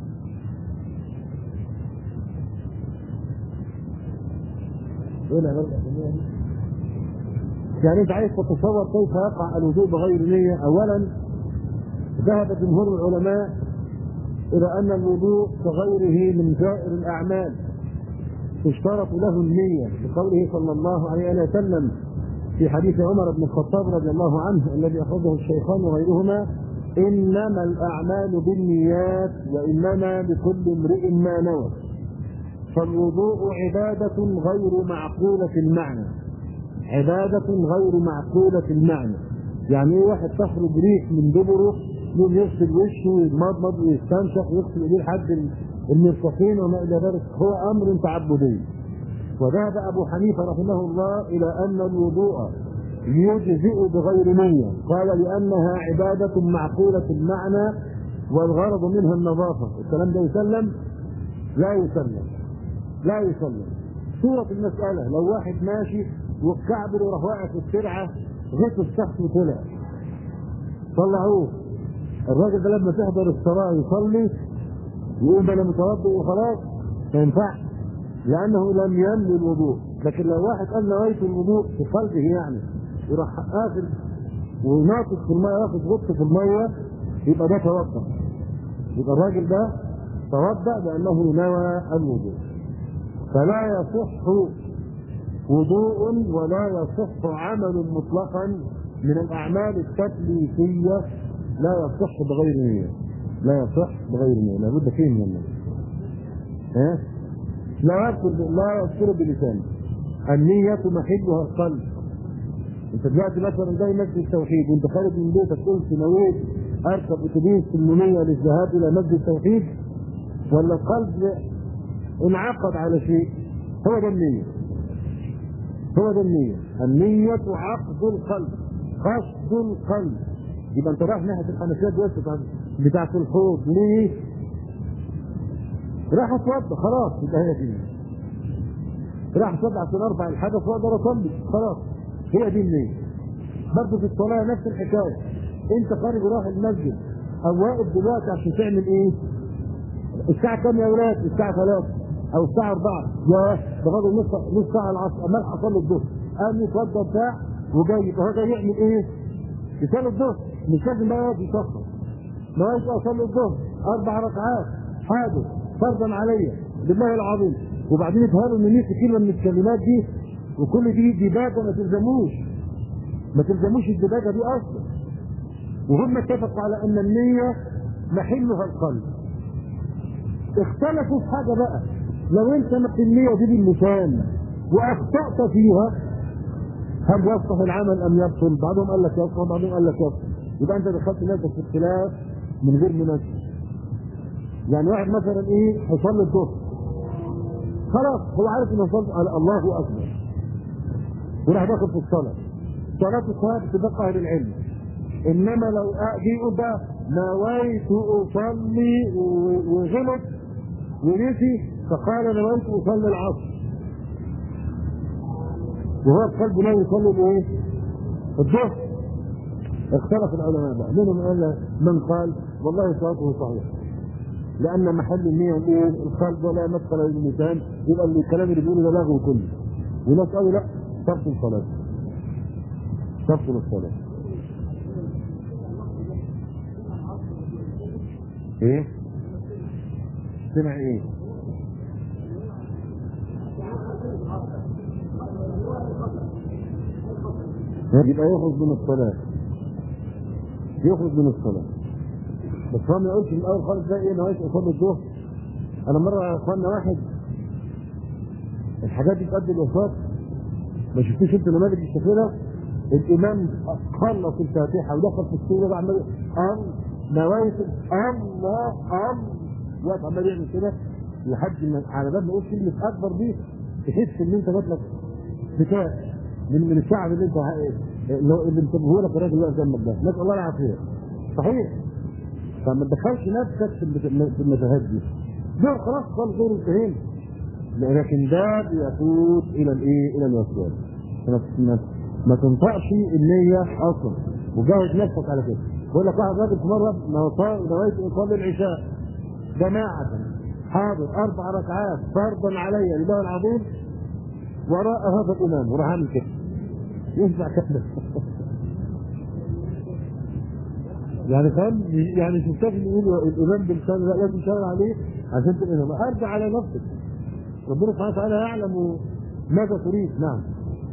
Speaker 1: يعني انت عايز تتصور كيف يقع الوضوء بغير نية اولا ذهب جمهور العلماء الى ان الوضوء كغيره من سائر الاعمال تشترط له النية بقوله صلى الله عليه وسلم في حديث عمر بن الخطاب رضي الله عنه الذي أخرجه الشيخان وغيرهما إنما الأعمال بالنيات وإنما بكل امرئ ما نوى فالوضوء عبادة غير معقولة المعنى عبادة غير معقولة المعنى يعني ايه واحد تخرج ريح من دبره يقوم يغسل وشه ويتمضمض ويستنشق ويغسل ايديه لحد المرفقين وما الى ذلك هو امر تعبدي وذهب ابو حنيفه رحمه الله الى ان الوضوء يجزئ بغير نيه قال لانها عباده معقوله المعنى والغرض منها النظافه الكلام ده يسلم لا يسلم لا يسلم صورة المسألة لو واحد ماشي والكعب وراح واقع في السرعة غطس تحت وطلع طلعوه الراجل ده لما تحضر الصلاة يصلي يقول انا متوضئ وخلاص ما ينفعش لانه لم ينوي الوضوء لكن لو واحد قال نويت الوضوء في قلبه يعني يروح قافل وناقص في الميه ياخد غط في الميه يبقى ده توضا يبقى الراجل ده توضا لانه نوى الوضوء فلا يصح وضوء ولا يصح عمل مطلقا من الاعمال التكليفيه لا يصح بغير نيه لا يصح بغير نية لابد فيه من النية ها لا يذكر لا يذكر بلسانه النية محلها القلب انت دلوقتي مثلا جاي مسجد التوحيد وانت خارج من بيتك قلت نويت اركب اتوبيس 800 للذهاب الى مسجد التوحيد ولا القلب انعقد على شيء هو ده النية هو ده النية النية عقد القلب قصد القلب يبقى انت رايح ناحية الحنفيات دلوقتي بتاعت الحوض ليه؟ راح اتوضى خلاص يبقى هي دي راح اتوضى عشان ارفع الحدث واقدر اصلي خلاص هي دي النية برضه في الصلاة نفس الحكاية انت خارج رايح المسجد او واقف دلوقتي عشان تعمل ايه؟ الساعة كام يا ولاد؟ الساعة 3 او الساعة 4 يا ده فاضل نص نص ساعة العصر امال حصل له الظهر قام يتوضى بتاع وجاي هو جاي يعمل ايه؟ يصلي الظهر مش لازم بقى يقعد يصفر ما يجي اصلي الظهر اربع ركعات حاضر فرضا عليا بالله العظيم وبعدين يظهروا ان 100 كلمه من الكلمات دي وكل دي دباجه ما تلزموش ما تلزموش الدباجه دي اصلا وهم اتفقوا على ان النيه محلها القلب اختلفوا في حاجه بقى لو انت في النيه دي باللسان واخطات فيها هل يصلح العمل ام يبطل؟ بعضهم قال لك يصلح بعضهم قال لك يبطل يبقى انت دخلت نفسك في اختلاف من غير مناسبه يعني واحد مثلا ايه هيصلي الظهر خلاص هو عارف انه يصلي على الله اكبر وراح داخل في الصلاه صلاه الصلاه بتبقى اهل العلم انما لو جه يقول بقى نويت اصلي وغلط ونسي فقال نويت اصلي العصر وهو القلب لا يصلي الايه؟ الظهر اختلف العلماء بقى منهم قال من قال والله صلاته صحيح لان محل النيه الايه؟ القلب ولا مدخل للميزان يبقى الكلام اللي بيقوله ده لغو كله وناس قالوا لا تبطل الصلاه تبطل الصلاه ايه؟ سمع ايه؟ يبقى يخرج من الصلاة يخرج من الصلاة بس هو ما يقولش من الأول خالص ده إيه نوايا أصلي الظهر أنا مرة يا إخوانا واحد الحاجات دي تؤدي الوفاة ما شفتوش أنت نماذج الشفيرة الإمام خلص الفاتحة ودخل في السورة بقى عمال أم نوايا الله أم واقف عمال يعمل كده لحد ما على بال ما يقول كلمة أكبر دي تحس إن أنت مطلق بتاع من من الشعب اللي انت اللي انتبهوا لك الراجل اللي جنبك ده نسال الله العافيه صحيح فما تدخلش نفسك في المتاهات دي ده خلاص خلاص دور انتهينا لكن ده بيقود الى الايه؟ الى الوسواس ما, ما تنطقش النية اصلا وجاهد نفسك على كده بقول لك واحد راجل في مره نويت اصلي العشاء جماعة حاضر اربع ركعات فرضا علي لله العظيم وراء هذا الامام وراح عامل كده ينفع كده يعني فاهم يعني شفتك بيقول الامام بلسانه لا لازم تشاور عليه عشان تبقى الامام ارجع على نفسك ربنا سبحانه وتعالى يعلم ماذا تريد نعم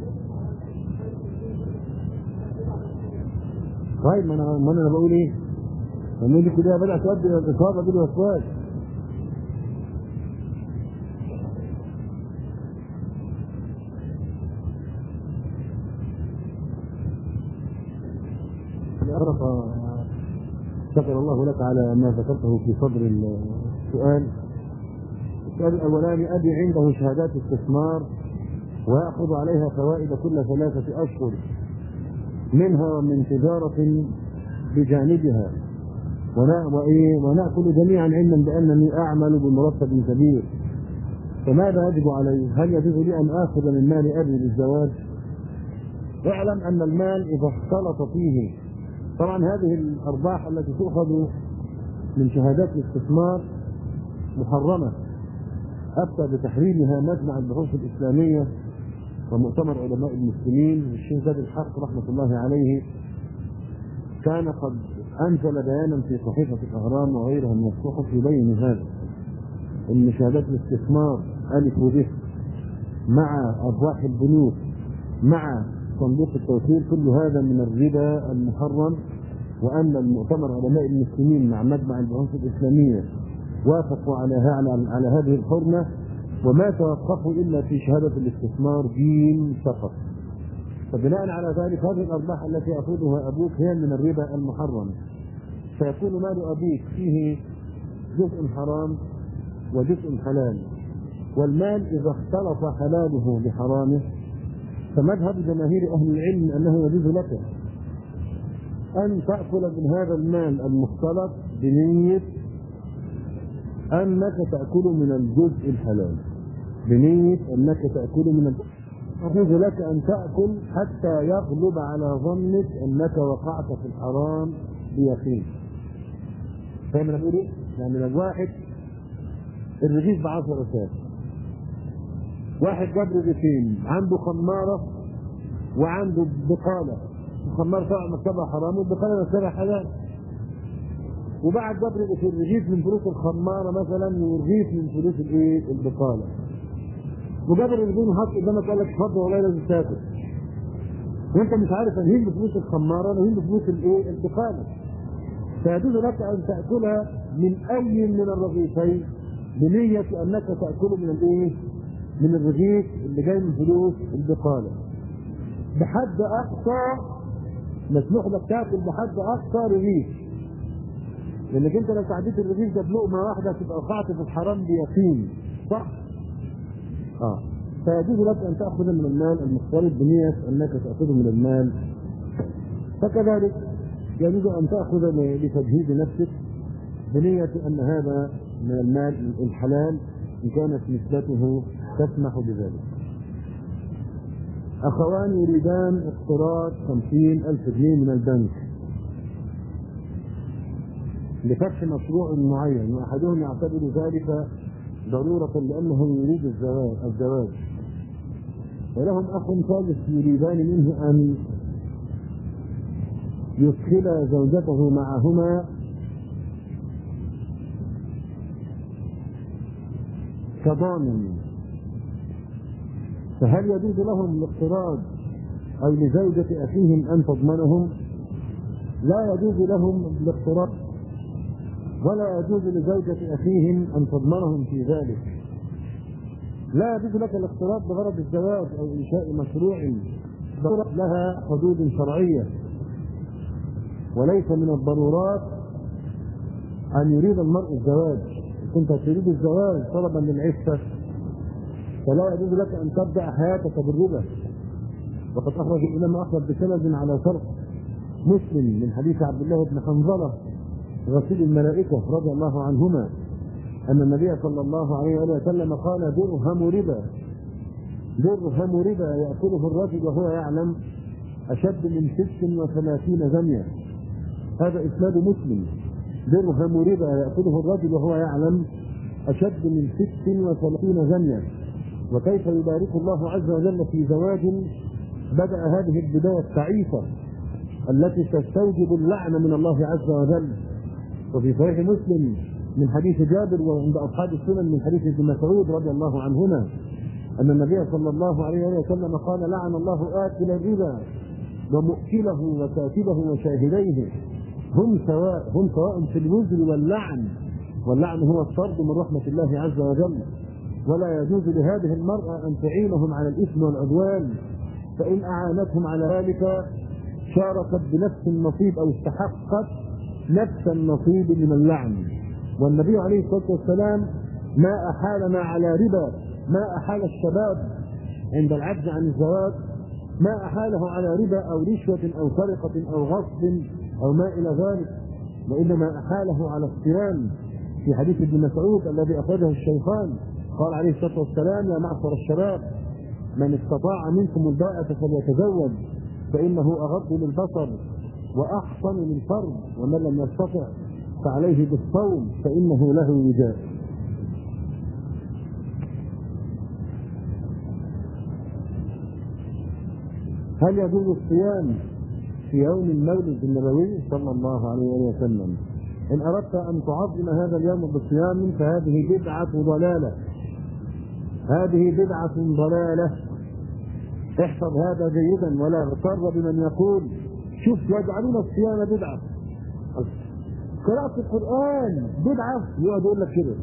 Speaker 1: طيب ما انا ما انا بقول ايه؟ لما دي كلها بدات تؤدي الى الاصابه بالوسواس عرف شكر الله لك على ما ذكرته في صدر السؤال السؤال الاولاني ابي عنده شهادات استثمار وياخذ عليها فوائد كل ثلاثه اشهر منها ومن تجاره بجانبها ونأكل جميعا علما بأنني أعمل بمرتب كبير فماذا يجب علي؟ هل يجوز لي أن آخذ من مال أبي للزواج؟ اعلم أن المال إذا اختلط فيه طبعا هذه الارباح التي تؤخذ من شهادات الاستثمار محرمه افتى بتحريمها مجمع البحوث الاسلاميه ومؤتمر علماء المسلمين والشيخ زاد الحق رحمه الله عليه كان قد انزل بيانا في صحيفه الاهرام وغيرها من الصحف يبين هذا ان شهادات الاستثمار الف وب مع ارباح البنوك مع صندوق التوفير كل هذا من الربا المحرم وان المؤتمر علماء المسلمين مع مجمع البحوث الاسلاميه وافقوا على على, على هذه الحرمة وما توقفوا إلا في شهادة الاستثمار دين فقط فبناء على ذلك هذه الأرباح التي يأخذها أبوك هي من الربا المحرم فيكون مال أبيك فيه جزء حرام وجزء حلال والمال إذا اختلط حلاله بحرامه فمذهب جماهير أهل العلم أنه يجوز لك أن تأكل من هذا المال المختلط بنية أنك تأكل من الجزء الحلال بنية أنك تأكل من الجزء يجوز لك أن تأكل حتى يغلب على ظنك أنك وقعت في الحرام بيقين فاهم انا بقول ايه؟ يعني لو واحد الرغيف ب 10 رسائل واحد جاب رغيفين عنده خماره وعنده بقاله الخمار طبعا مكتبها حرام والبقاله مكتبها حلال وبعد جاب رغيف الرغيف من فلوس الخماره مثلا ورغيف من فلوس الايه؟ البقاله وجاب الرغيفين وحط قدامك قال لك اتفضل والله لازم تاكل وانت مش عارف انهين بفلوس الخماره انهين بفلوس الايه؟ البقاله فيجوز لك ان تاكلها من اي من الرغيفين بنية انك تاكل من الايه؟ من الرغيف اللي جاي من فلوس البقاله. بحد اقصى مسموح لك تاكل بحد اقصى رغيف. لانك انت لو تعديت الرغيف ده بلقمه واحده تبقى وقعت في الحرام بيقين صح؟ اه فيجوز لك ان تاخذ من المال المختلط بنية انك تاخذه من المال فكذلك يجوز ان تاخذ لتجهيز نفسك بنية ان هذا من المال الحلال ان كانت نسبته تسمح بذلك. اخوان يريدان اقتراض خمسين الف جنيه من البنك لفتح مشروع معين واحدهم يعتبر ذلك ضرورة لأنه يريد الزواج الزواج ولهم أخ ثالث يريدان منه أن يدخل زوجته معهما كضامن فهل يجوز لهم الاقتراض أو لزوجة أخيهم أن تضمنهم؟ لا يجوز لهم الاقتراض ولا يجوز لزوجة أخيهم أن تضمنهم في ذلك لا يجوز لك الاقتراض بغرض الزواج أو إنشاء مشروع لها حدود شرعية وليس من الضرورات أن يريد المرء الزواج كنت تريد الزواج طلبا للعفة فلا يجوز لك أن تبدأ حياتك بالربا وقد أخرج الإمام أحمد بسند على شرط مسلم من حديث عبد الله بن حنظلة غسيل الملائكة رضي الله عنهما أن النبي صلى الله عليه وسلم قال درهم ربا درهم ربا يأكله الرجل وهو يعلم أشد من ست وثلاثين زنية هذا إسناد مسلم درهم ربا يأكله الرجل وهو يعلم أشد من ست وثلاثين زنية وكيف يبارك الله عز وجل في زواج بدأ هذه البداية التعيسة التي تستوجب اللعن من الله عز وجل وفي صحيح مسلم من حديث جابر وعند اصحاب السنن من حديث ابن مسعود رضي الله عنهما ان النبي صلى الله عليه وسلم قال لعن الله اكل الربا ومؤكله وكاتبه وشاهديه هم سواء هم سواء في الوزر واللعن واللعن هو الطرد من رحمه الله عز وجل ولا يجوز لهذه المرأة أن تعينهم على الإثم والعدوان فإن أعانتهم على ذلك شاركت بنفس النصيب أو استحقت نفس النصيب من اللعن والنبي عليه الصلاه والسلام ما احالنا على ربا ما احال الشباب عند العجز عن الزواج ما احاله على ربا او رشوه او سرقه او غصب او ما الى ذلك وانما احاله على الصيام في حديث ابن مسعود الذي اخرجه الشيخان قال عليه الصلاه والسلام يا معشر الشباب من استطاع منكم الباءة فليتزوج فانه اغض للبصر واحصن للفرد ومن لم يستطع فعليه بالصوم فانه له وجاء هل يجوز الصيام في يوم المولد النبوي صلى الله عليه وسلم ان اردت ان تعظم هذا اليوم بصيام فهذه بدعه ضلاله هذه بدعه ضلاله احفظ هذا جيدا ولا اغتر بمن يقول شوف يجعلون الصيام بدعة قراءة القرآن بدعة يقعد يقول لك كده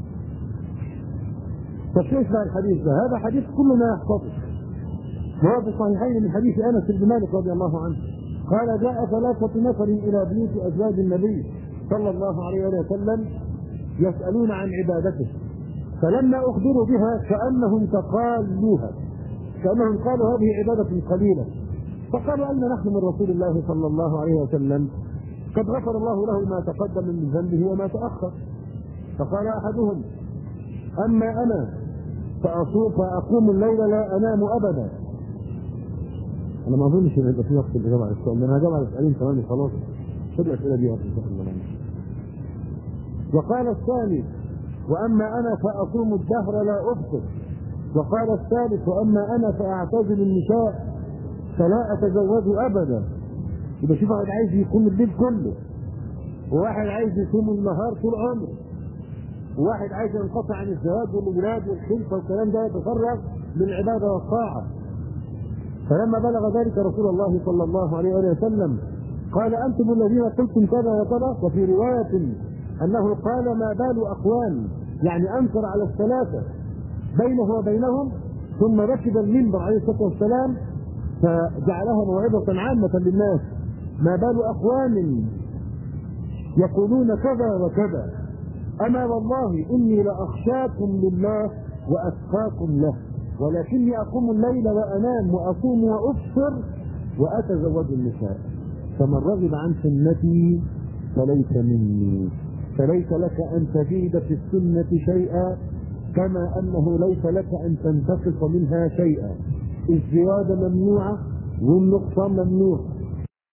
Speaker 1: طب كيف بقى الحديث ده؟ هذا حديث كل ما يحفظه وهو في الصحيحين من حديث انس بن مالك رضي الله عنه قال جاء ثلاثة نفر إلى بيوت أزواج النبي صلى الله عليه وسلم يسألون عن عبادته فلما أخبروا بها كأنهم تقالوها كأنهم قالوا هذه عبادة قليلة فقالوا أين نحن من رسول الله صلى الله عليه وسلم قد غفر الله له ما تقدم من ذنبه وما تأخر فقال أحدهم أما أنا فأصوم فأقوم الليل لا أنام أبدا أنا ما أظنش إن يبقى في وقت الإجابة على السؤال ده أنا هجاوب على السؤالين كمان خلاص خد الأسئلة دي إن شاء الله وقال الثاني وأما أنا فأصوم الدهر لا أفطر وقال الثالث وأما أنا فأعتزل النساء فلا أتزوج أبدا يبقى شوف واحد عايز يقوم الليل كله وواحد عايز يصوم النهار طول عمره وواحد عايز ينقطع عن الزواج والولاد والخلفه والكلام ده يتفرغ للعباده والطاعه فلما بلغ ذلك رسول الله صلى الله عليه وسلم قال انتم الذين قلتم كذا وكذا وفي روايه انه قال ما بال اقوام يعني انكر على الثلاثه بينه وبينهم ثم ركب المنبر عليه الصلاه والسلام فجعلها موعظه عامه للناس ما بال اقوام يقولون كذا وكذا اما والله اني لاخشاكم لله واتقاكم له ولكني اقوم الليل وانام واصوم وافطر واتزوج النساء فمن رغب عن سنتي فليس مني فليس لك ان تزيد في السنه شيئا كما انه ليس لك ان تنتقص منها شيئا الزياده ممنوعه والنقصان ممنوع